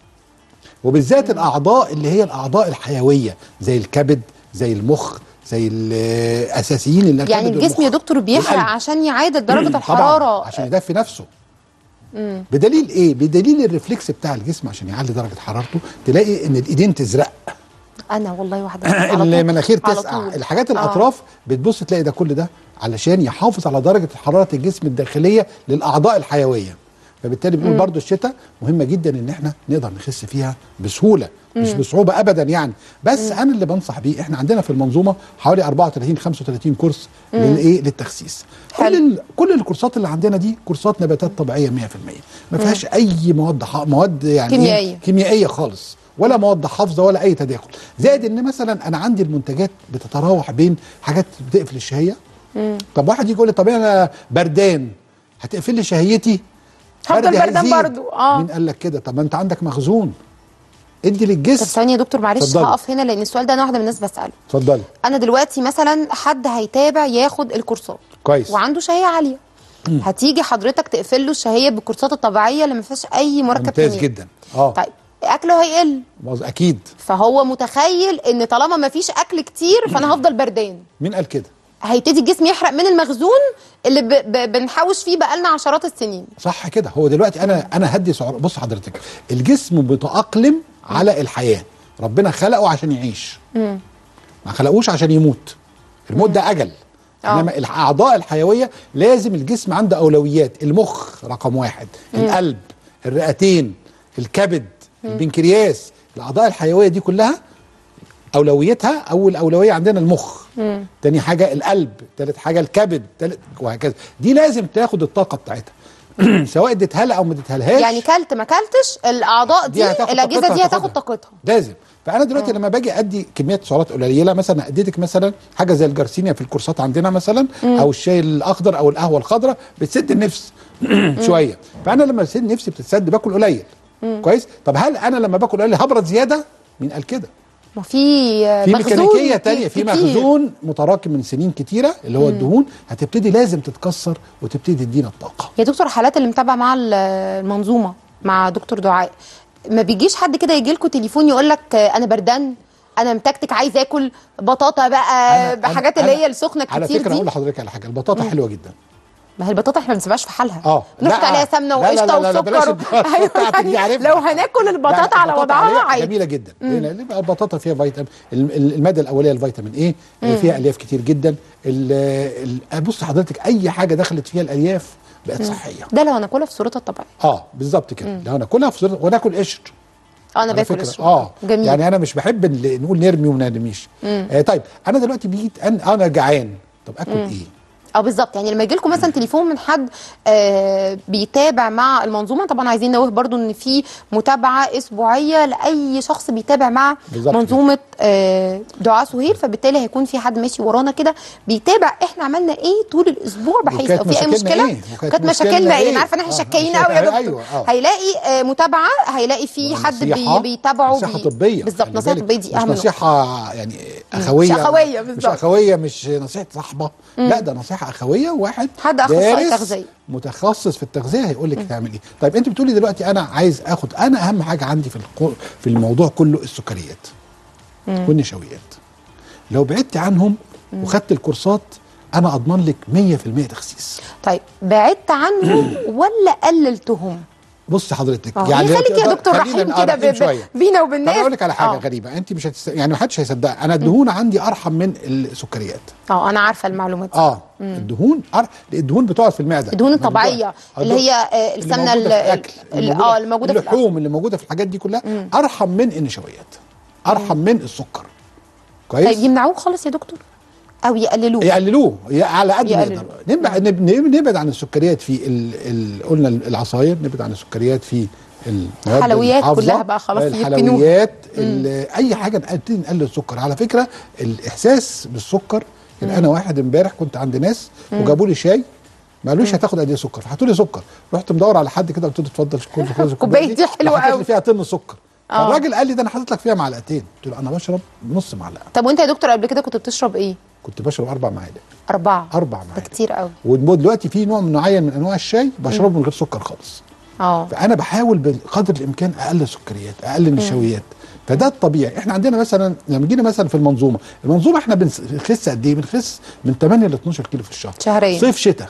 وبالذات الاعضاء اللي هي الاعضاء الحيويه زي الكبد زي المخ زي الاساسيين اللي يعني الكبد الجسم يا والمخ دكتور بيحرق والقلب. عشان يعادل درجه طبعا الحراره عشان يدفي نفسه بدليل ايه بدليل الرفلكس بتاع الجسم عشان يعلي درجه حرارته تلاقي ان الايدين تزرق انا والله واحده على طول. المناخير على تسقع طول. الحاجات آه. الاطراف بتبص تلاقي ده كل ده علشان يحافظ على درجه حراره الجسم الداخليه للاعضاء الحيويه فبالتالي بنقول برضو الشتاء مهمه جدا ان احنا نقدر نخس فيها بسهوله مش بصعوبه ابدا يعني بس انا اللي بنصح بيه احنا عندنا في المنظومه حوالي 34 35 كورس للايه للتخسيس كل حلو. ال- كل الكورسات اللي عندنا دي كورسات نباتات طبيعيه 100% ما فيهاش اي مواد ح- مواد يعني إيه؟ كيميائية. كيميائيه خالص ولا مواد حافظه ولا اي تداخل زائد ان مثلا انا عندي المنتجات بتتراوح بين حاجات بتقفل الشهيه طب واحد يجي يقول لي طب انا بردان هتقفل لي شهيتي هفضل بردي بردان هيزيد. برضو، آه. مين قال لك كده طب ما انت عندك مخزون ادي طب للجسم ثانيه يا دكتور معلش اتفضلي. هقف هنا لان السؤال ده انا واحده من الناس بساله اتفضلي انا دلوقتي مثلا حد هيتابع ياخد الكورسات كويس وعنده شهيه عاليه هتيجي حضرتك تقفل له الشهيه بالكورسات الطبيعيه اللي ما فيهاش اي مركب ممتاز كيميائي. جدا اه طيب اكله هيقل مظ- اكيد فهو متخيل ان طالما ما فيش اكل كتير فانا هفضل بردان مين قال كده هيبتدي الجسم يحرق من المخزون اللي ب... ب... بنحوش فيه بقالنا عشرات السنين صح كده هو دلوقتي انا انا هدي سعر بص حضرتك الجسم متاقلم على الحياه ربنا خلقه عشان يعيش ما خلقوش عشان يموت الموت ده اجل آه. انما الاعضاء الحيويه لازم الجسم عنده اولويات المخ رقم واحد القلب الرئتين الكبد البنكرياس الاعضاء الحيويه دي كلها اولويتها اول اولويه عندنا المخ تاني حاجه القلب تالت حاجه الكبد تالت وهكذا دي لازم تاخد الطاقه بتاعتها سواء اديتها لها او ما اديتهالهاش يعني كلت ما كلتش الاعضاء دي, هتاخد الاجهزه طاقتها دي هتاخد هتاخدها. طاقتها لازم فانا دلوقتي لما باجي ادي كميات سعرات قليله مثلا اديتك مثلا حاجه زي الجرسينيا في الكورسات عندنا مثلا او الشاي الاخضر او القهوه الخضراء بتسد النفس شويه فانا لما بسد نفسي بتتسد باكل قليل كويس طب هل انا لما باكل قليل هبرد زياده مين قال كده ما في في مخزون ميكانيكيه تانية في كتير. مخزون متراكم من سنين كتيره اللي هو الدهون هتبتدي لازم تتكسر وتبتدي تدينا الطاقه يا دكتور حالات اللي متابعه مع ال- المنظومه مع دكتور دعاء ما بيجيش حد كده يجي لكم تليفون يقول لك انا بردان انا متكتك عايز اكل بطاطا بقى أنا- بحاجات أنا- اللي هي السخنه على كتير فكره دي اقول لحضرتك على حاجه البطاطا حلوه جدا ما هي البطاطا احنا ما بنسيبهاش في حالها اه بنحط لا. عليها سمنه لا لا وقشطه لا لا بلاش وسكر البطاطا أيوة بتاعتك دي يعني عارفها. لو هناكل البطاطا لا، على وضعها عليها عادي جميله جدا لان يبقى البطاطا فيها فيتامين ال- ال- الماده الاوليه الفيتامين ايه فيها الياف كتير جدا ال- ال- بص حضرتك اي حاجه دخلت فيها الالياف بقت صحيه ده لو هناكلها في صورتها الطبيعيه اه بالظبط كده لو ناكلها في صورة وناكل قشر آه، أنا على باكل فكرة. الشوكولاتة. اه جميل. يعني انا مش بحب ال- نقول نرمي وما نرميش آه طيب انا دلوقتي بيجي أنا, انا جعان طب اكل ايه اه بالظبط يعني لما يجي لكم مثلا تليفون من حد آه بيتابع مع المنظومه طبعا عايزين نوه برضو ان في متابعه اسبوعيه لاي شخص بيتابع مع بالظبط منظومه آه دعاء سهيل فبالتالي هيكون في حد ماشي ورانا كده بيتابع احنا عملنا ايه طول الاسبوع بحيث وكانت لو في اي مشاكلنا مشكله إيه؟ وكانت وكانت مشكلنا مشاكلنا ايه إيه؟ انا عارفه ان احنا آه، شكاين عشان- قوي يا دكتور أيوة، آه. هيلاقي آه متابعه هيلاقي في حد بي ونصيحة- بيتابعه نصيحه بي- طبيه بالظبط خلي نصيحه بالك. طبيه دي مش اهم نقطة. نصيحه يعني اخويه مش أخوية، مش بالظبط. اخويه مش نصيحه صاحبه لا ده نصيحه اخويه واحد حد أخصائي دارس تغذية. متخصص في التغذيه هيقول لك تعمل ايه طيب انت بتقولي دلوقتي انا عايز اخد انا اهم حاجه عندي في القو- في الموضوع كله السكريات والنشويات لو بعدت عنهم وخدت الكورسات انا اضمن لك 100% تخسيس طيب بعدت عنهم ولا قللتهم بص حضرتك اه يعني خليك يا تقدر- دكتور خلينا رحيم نقرب كده ب- ب- شوية. بينا وبين طب الناس اقول لك على حاجه اه. غريبه انت مش هتست... يعني ما حدش هيصدقها انا الدهون عندي ارحم من السكريات اه انا عارفه المعلومات دي. اه الدهون أر... الدهون بتقعد في المعده الدهون ما الطبيعيه بتقعد- اللي هي آه، اللي السمنه موجودة في الأكل، ال- اه اللي موجوده في الأكل. اللحوم اللي موجوده في الحاجات دي كلها ارحم من النشويات ارحم من السكر كويس طيب يمنعوه خالص يا دكتور او يقللوه يقللوه ي- على قد ما يقللوه. يقدر نبعد نب- نب- نبعد عن السكريات في ال... ال... قلنا العصاير نبعد عن السكريات في المواد الحلويات الحافظة، كلها بقى خلاص يركنوها. الحلويات ال- اي حاجه نبتدي نقلل السكر على فكره الاحساس بالسكر يعني انا واحد امبارح كنت عند ناس وجابوا لي شاي ما قالوش هتاخد قد ايه سكر فحطوا لي سكر رحت مدور على حد كده قلت له اتفضل كل خد كوباية دي حلوة حطيت قوي. لي فيها طن سكر آه. فالراجل قال لي ده انا حاطط لك فيها معلقتين قلت له انا بشرب نص معلقه طب وانت يا دكتور قبل كده كنت بتشرب ايه كنت بشرب اربع معالق اربعه اربع ده معالق كتير قوي ودلوقتي في نوع من معين من انواع الشاي بشربه من غير سكر خالص اه فانا بحاول بقدر الامكان اقلل سكريات اقلل نشويات فده الطبيعي احنا عندنا مثلا لما جينا مثلا في المنظومه المنظومه احنا بنخس قد ايه بنخس من 8 ل 12 كيلو في الشهر شهريا. صيف شتاء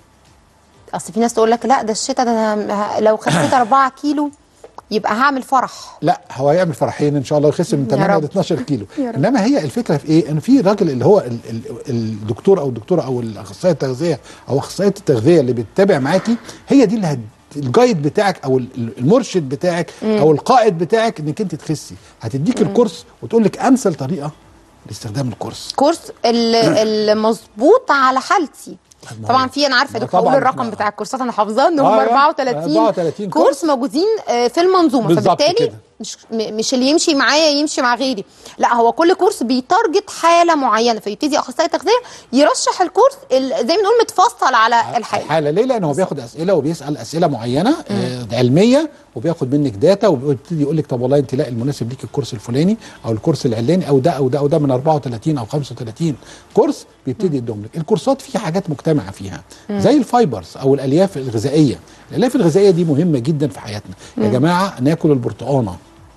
اصل في ناس تقول لك لا ده الشتاء ده انا ه- لو خسيت 4 كيلو يبقى هعمل فرح لا هو هيعمل فرحين ان شاء الله يخس من يا 8 رب. ل 12 كيلو يا رب. انما هي الفكره في ايه ان في راجل اللي هو ال- ال- الدكتور او الدكتوره او الاخصائي التغذيه او اخصائيه التغذيه اللي بتتابع معاكي هي دي اللي هت الجايد بتاعك او ال- المرشد بتاعك او القائد بتاعك انك انت تخسي هتديك الكورس وتقول لك امثل طريقه لاستخدام الكورس كورس ال- المظبوط على حالتي ما طبعا هو- في انا عارفه ما يا دكتور طبعاً اقول الرقم احنا- بتاع الكورسات انا حافظاه ان هم آه، 34 34 كورس كورس. موجودين آه، في المنظومه بالظبط فبالتالي كده. مش م- مش اللي يمشي معايا يمشي مع غيري لا هو كل كورس بيتارجت حاله معينه فيبتدي اخصائي تغذيه يرشح الكورس ال- زي ما نقول متفصل على الحاله الحاله ليه لان هو بياخد اسئله وبيسال اسئله معينه آه علميه وبياخد منك داتا وبيبتدي يقول لك طب والله انت لا المناسب ليك الكورس الفلاني او الكورس العلاني او ده او ده او ده من 34 او 35 كورس بيبتدي يدوم لك الكورسات فيها حاجات مجتمعه فيها زي الفايبرز او الالياف الغذائيه الالياف الغذائيه دي مهمه جدا في حياتنا يا جماعه ناكل البرتقانه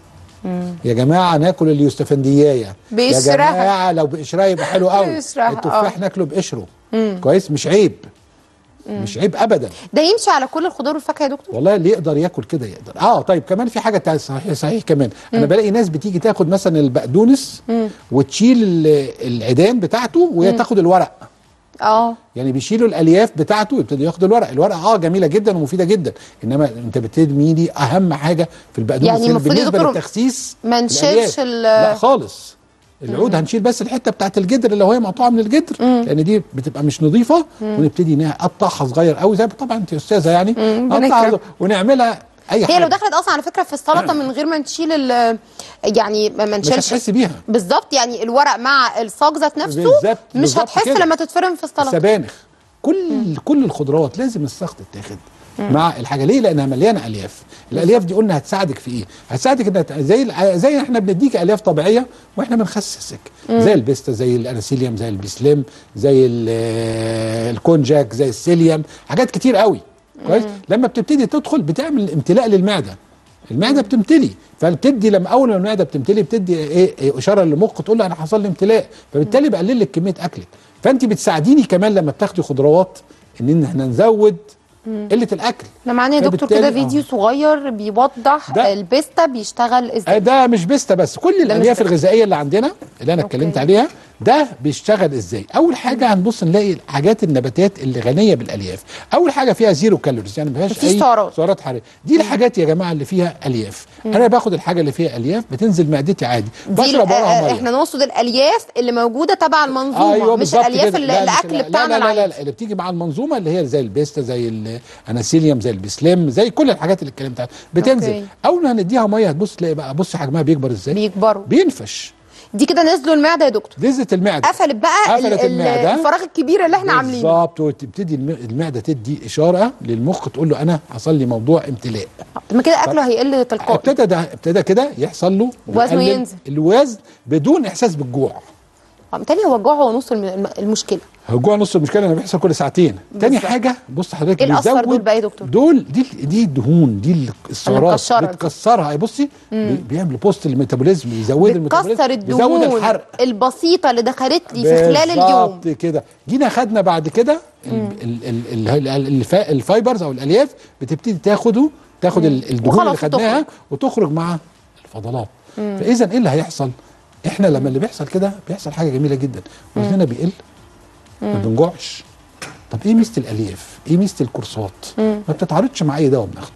يا جماعه ناكل اليوستفنديايه يا بقشرها. جماعه لو بقشرها يبقى حلو قوي بقشرها، التفاح آه. ناكله بقشره كويس مش عيب مش عيب ابدا ده يمشي على كل الخضار والفاكهه يا دكتور والله اللي يقدر ياكل كده يقدر اه طيب كمان في حاجه تانية صحيح صحيح كمان انا بلاقي ناس بتيجي تاخد مثلا البقدونس وتشيل ال- العيدان بتاعته وهي تاخد الورق اه يعني بيشيلوا الالياف بتاعته ويبتدوا ياخدوا الورق الورق اه جميله جدا ومفيده جدا انما انت بترمي لي اهم حاجه في البقدونس يعني المفروض يا بالنسبه دكتور للتخسيس ما نشيلش الألياف. ال- لا خالص العود هنشيل بس الحته بتاعت الجدر اللي هي مقطوعه من الجدر لان دي بتبقى مش نظيفه ونبتدي نقطعها صغير قوي زي طبعا انت استاذه يعني ربنا نقطعها يكرمك. ونعملها اي حاجه هي لو دخلت اصلا على فكره في السلطه من غير ما نشيل ال- يعني ما ما مش نشيلش هتحس بيها بالظبط يعني الورق مع الصاج ذات نفسه بالظبط، مش بالظبط هتحس كده. لما تتفرم في السلطه السبانخ كل كل الخضروات لازم السخط تتاخد مع الحاجه ليه لانها مليانه الياف الالياف دي قلنا هتساعدك في ايه هتساعدك انها زي الع- زي احنا بنديك الياف طبيعيه واحنا بنخسسك زي البيستا زي الانسيليوم زي البسلم زي ال- آه، الكونجاك زي السيليوم حاجات كتير قوي كويس لما بتبتدي تدخل بتعمل امتلاء للمعده المعده بتمتلي فبتدي لما اول ما المعده بتمتلي بتدي ايه, إيه اشاره للمخ تقول له انا حصل لي امتلاء فبالتالي بقلل لك كميه اكلك فانت بتساعديني كمان لما بتاخدي خضروات ان احنا نزود قله الاكل احنا معانا يا دكتور كده فبالتالي- فيديو صغير بيوضح ده- البيستا بيشتغل آه، ازاي ده مش بيستا بس كل الالياف بيستا. الغذائيه اللي عندنا اللي انا اتكلمت أوكي. عليها ده بيشتغل ازاي اول حاجه هنبص نلاقي حاجات النباتات اللي غنيه بالالياف اول حاجه فيها زيرو كالوريز يعني ما فيهاش مفيش اي سعرات. سعرات حراريه دي الحاجات يا جماعه اللي فيها الياف انا باخد الحاجه اللي فيها الياف بتنزل معدتي عادي دي بشرب ال- وراها آه، ميه احنا نقصد الالياف اللي موجوده تبع المنظومه ايوه مش بالظبط الالياف كده. اللي لا، مش الاكل لا، بتاعنا لا لا, لا, العادي لا اللي بتيجي مع المنظومه اللي هي زي البيستا زي الاناسيليوم زي البسلام زي كل الحاجات اللي اتكلمت عنها بتنزل أوكي. اول ما هنديها ميه هتبص تلاقي بقى بص حجمها بيكبر ازاي بيكبروا بينفش دي كده نزلوا المعده يا دكتور نزلت المعده قفلت بقى ال- قفلت ال- المعدة. الفراغ الكبير اللي احنا عاملينه بالظبط وتبتدي الم- المعده تدي اشاره للمخ تقول له انا حصل لي موضوع امتلاء طب ما كده اكله هيقل تلقائي ابتدى ده ابتدى كده يحصل له وزنه بيقلل ينزل. الوزن بدون احساس بالجوع آه، بالتالي هو الجوع هو نص الم- الم- المشكله الجوع نص المشكله انه بيحصل كل ساعتين تاني بالظبط. حاجه بص حضرتك إيه الأصفر بيزود دول بقى يا دكتور؟ دول دي دي الدهون دي السعرات المكشرة دي. بتكسرها بصي بي- بيعمل بوست الميتابوليزم يزود الميتابوليزم بتكسر يزود الدهون الحرق البسيطه اللي دخلت لي في خلال اليوم بالظبط كده جينا خدنا بعد كده ال- ال- ال- ال- ال- الف- الفايبرز او الالياف بتبتدي تاخده تاخد ال- الدهون اللي وخلاص خدناها وتخرج مع الفضلات فاذا ايه اللي هيحصل احنا لما اللي بيحصل كده بيحصل حاجه جميله جدا وزننا بيقل ما بنجوعش طب ايه ميزه الالياف ايه ميزه الكورسات ما بتتعارضش مع اي دواء بناخده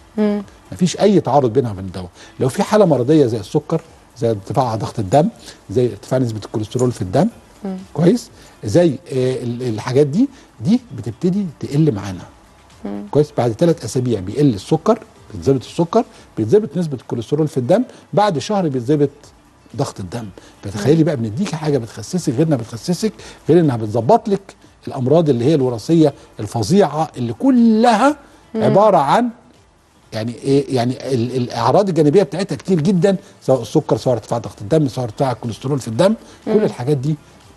مفيش اي تعارض بينها وبين الدواء لو في حاله مرضيه زي السكر زي ارتفاع ضغط الدم زي ارتفاع نسبه الكوليسترول في الدم كويس زي آه، ال- الحاجات دي دي بتبتدي تقل معانا كويس بعد ثلاث اسابيع بيقل السكر بيتظبط السكر بيتظبط نسبه الكوليسترول في الدم بعد شهر بيتظبط ضغط الدم فتخيلي بقى بنديكي حاجه بتخسسك غير انها بتخسسك غير انها بتظبط لك الامراض اللي هي الوراثيه الفظيعه اللي كلها عباره عن يعني ايه يعني ال- الاعراض الجانبيه بتاعتها كتير جدا سواء السكر سواء ارتفاع ضغط الدم سواء ارتفاع الكوليسترول في الدم كل الحاجات دي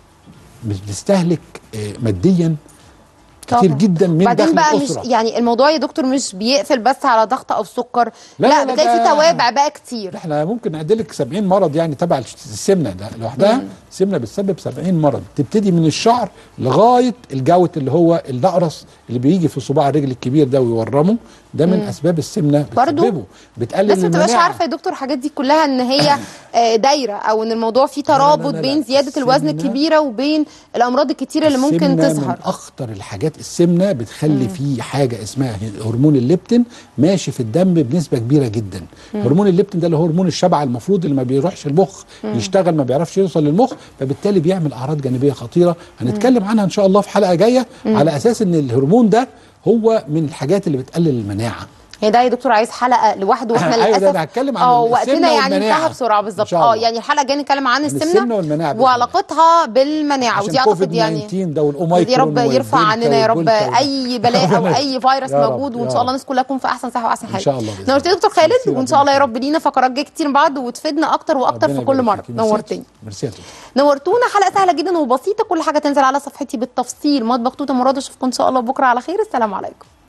مش بتستهلك آه، ماديا كتير طبعاً. جدا من بعدين داخل بقى الاسره مش يعني الموضوع يا دكتور مش بيقفل بس على ضغط او سكر لا, لا، لا، لا، بتلاقي في ده- توابع بقى كتير احنا ممكن نعدلك 70 مرض يعني تبع السمنه ده لوحدها السمنه بتسبب 70 مرض تبتدي من الشعر لغايه الجوت اللي هو النقرس اللي بيجي في صباع الرجل الكبير ده ويورمه ده من اسباب السمنه برضو؟ بتسببه بتقلل بس ما تبقاش المناعة. عارفه يا دكتور الحاجات دي كلها ان هي آه، دايره او ان الموضوع فيه لا، لا، ترابط لا. بين زياده الوزن السمنة- الكبيره وبين الامراض الكتيره اللي ممكن السمنة من تظهر اخطر الحاجات السمنه بتخلي في حاجه اسمها هرمون الليبتين ماشي في الدم بنسبه كبيره جدا هرمون الليبتين ده اللي هو هرمون الشبع المفروض اللي ما بيروحش المخ يشتغل ما بيعرفش يوصل للمخ فبالتالي بيعمل اعراض جانبيه خطيره هنتكلم عنها ان شاء الله في حلقه جايه على اساس ان الهرمون ده هو من الحاجات اللي بتقلل المناعه هي ده يا دكتور عايز حلقه لوحده واحنا أيوة، ده للاسف أنا هتكلم عن اه السمنة وقتنا يعني والمناعة. انتهى بسرعه إن بالظبط شاء اه الله. يعني الحلقه الجايه نتكلم عن السمنه, السمنة والمناعة بإذن وعلاقتها بالمناعه عشان ودي اعتقد كوفيد يعني 19 ده والاوميكرون يا رب يرفع والدلتا عننا يا رب والبولتا وده. اي بلاء او ربنا اي فيروس يا رب، موجود وان يا شاء الله رب. الناس كلها تكون في احسن صحه واحسن حال إن شاء الله بإذن نورتني يا الله. دكتور خالد ميرسي، وان شاء الله يا ربنا رب لينا فقرات جايه كتير من بعض وتفيدنا اكتر واكتر ربنا في كل يبارك مره فيكي. ميرسي. نورتني ميرسي يا دكتور. نورتونا حلقه سهله جدا وبسيطه كل حاجه تنزل على صفحتي بالتفصيل مطبخ توته مراد اشوفكم ان شاء الله بكره على خير السلام عليكم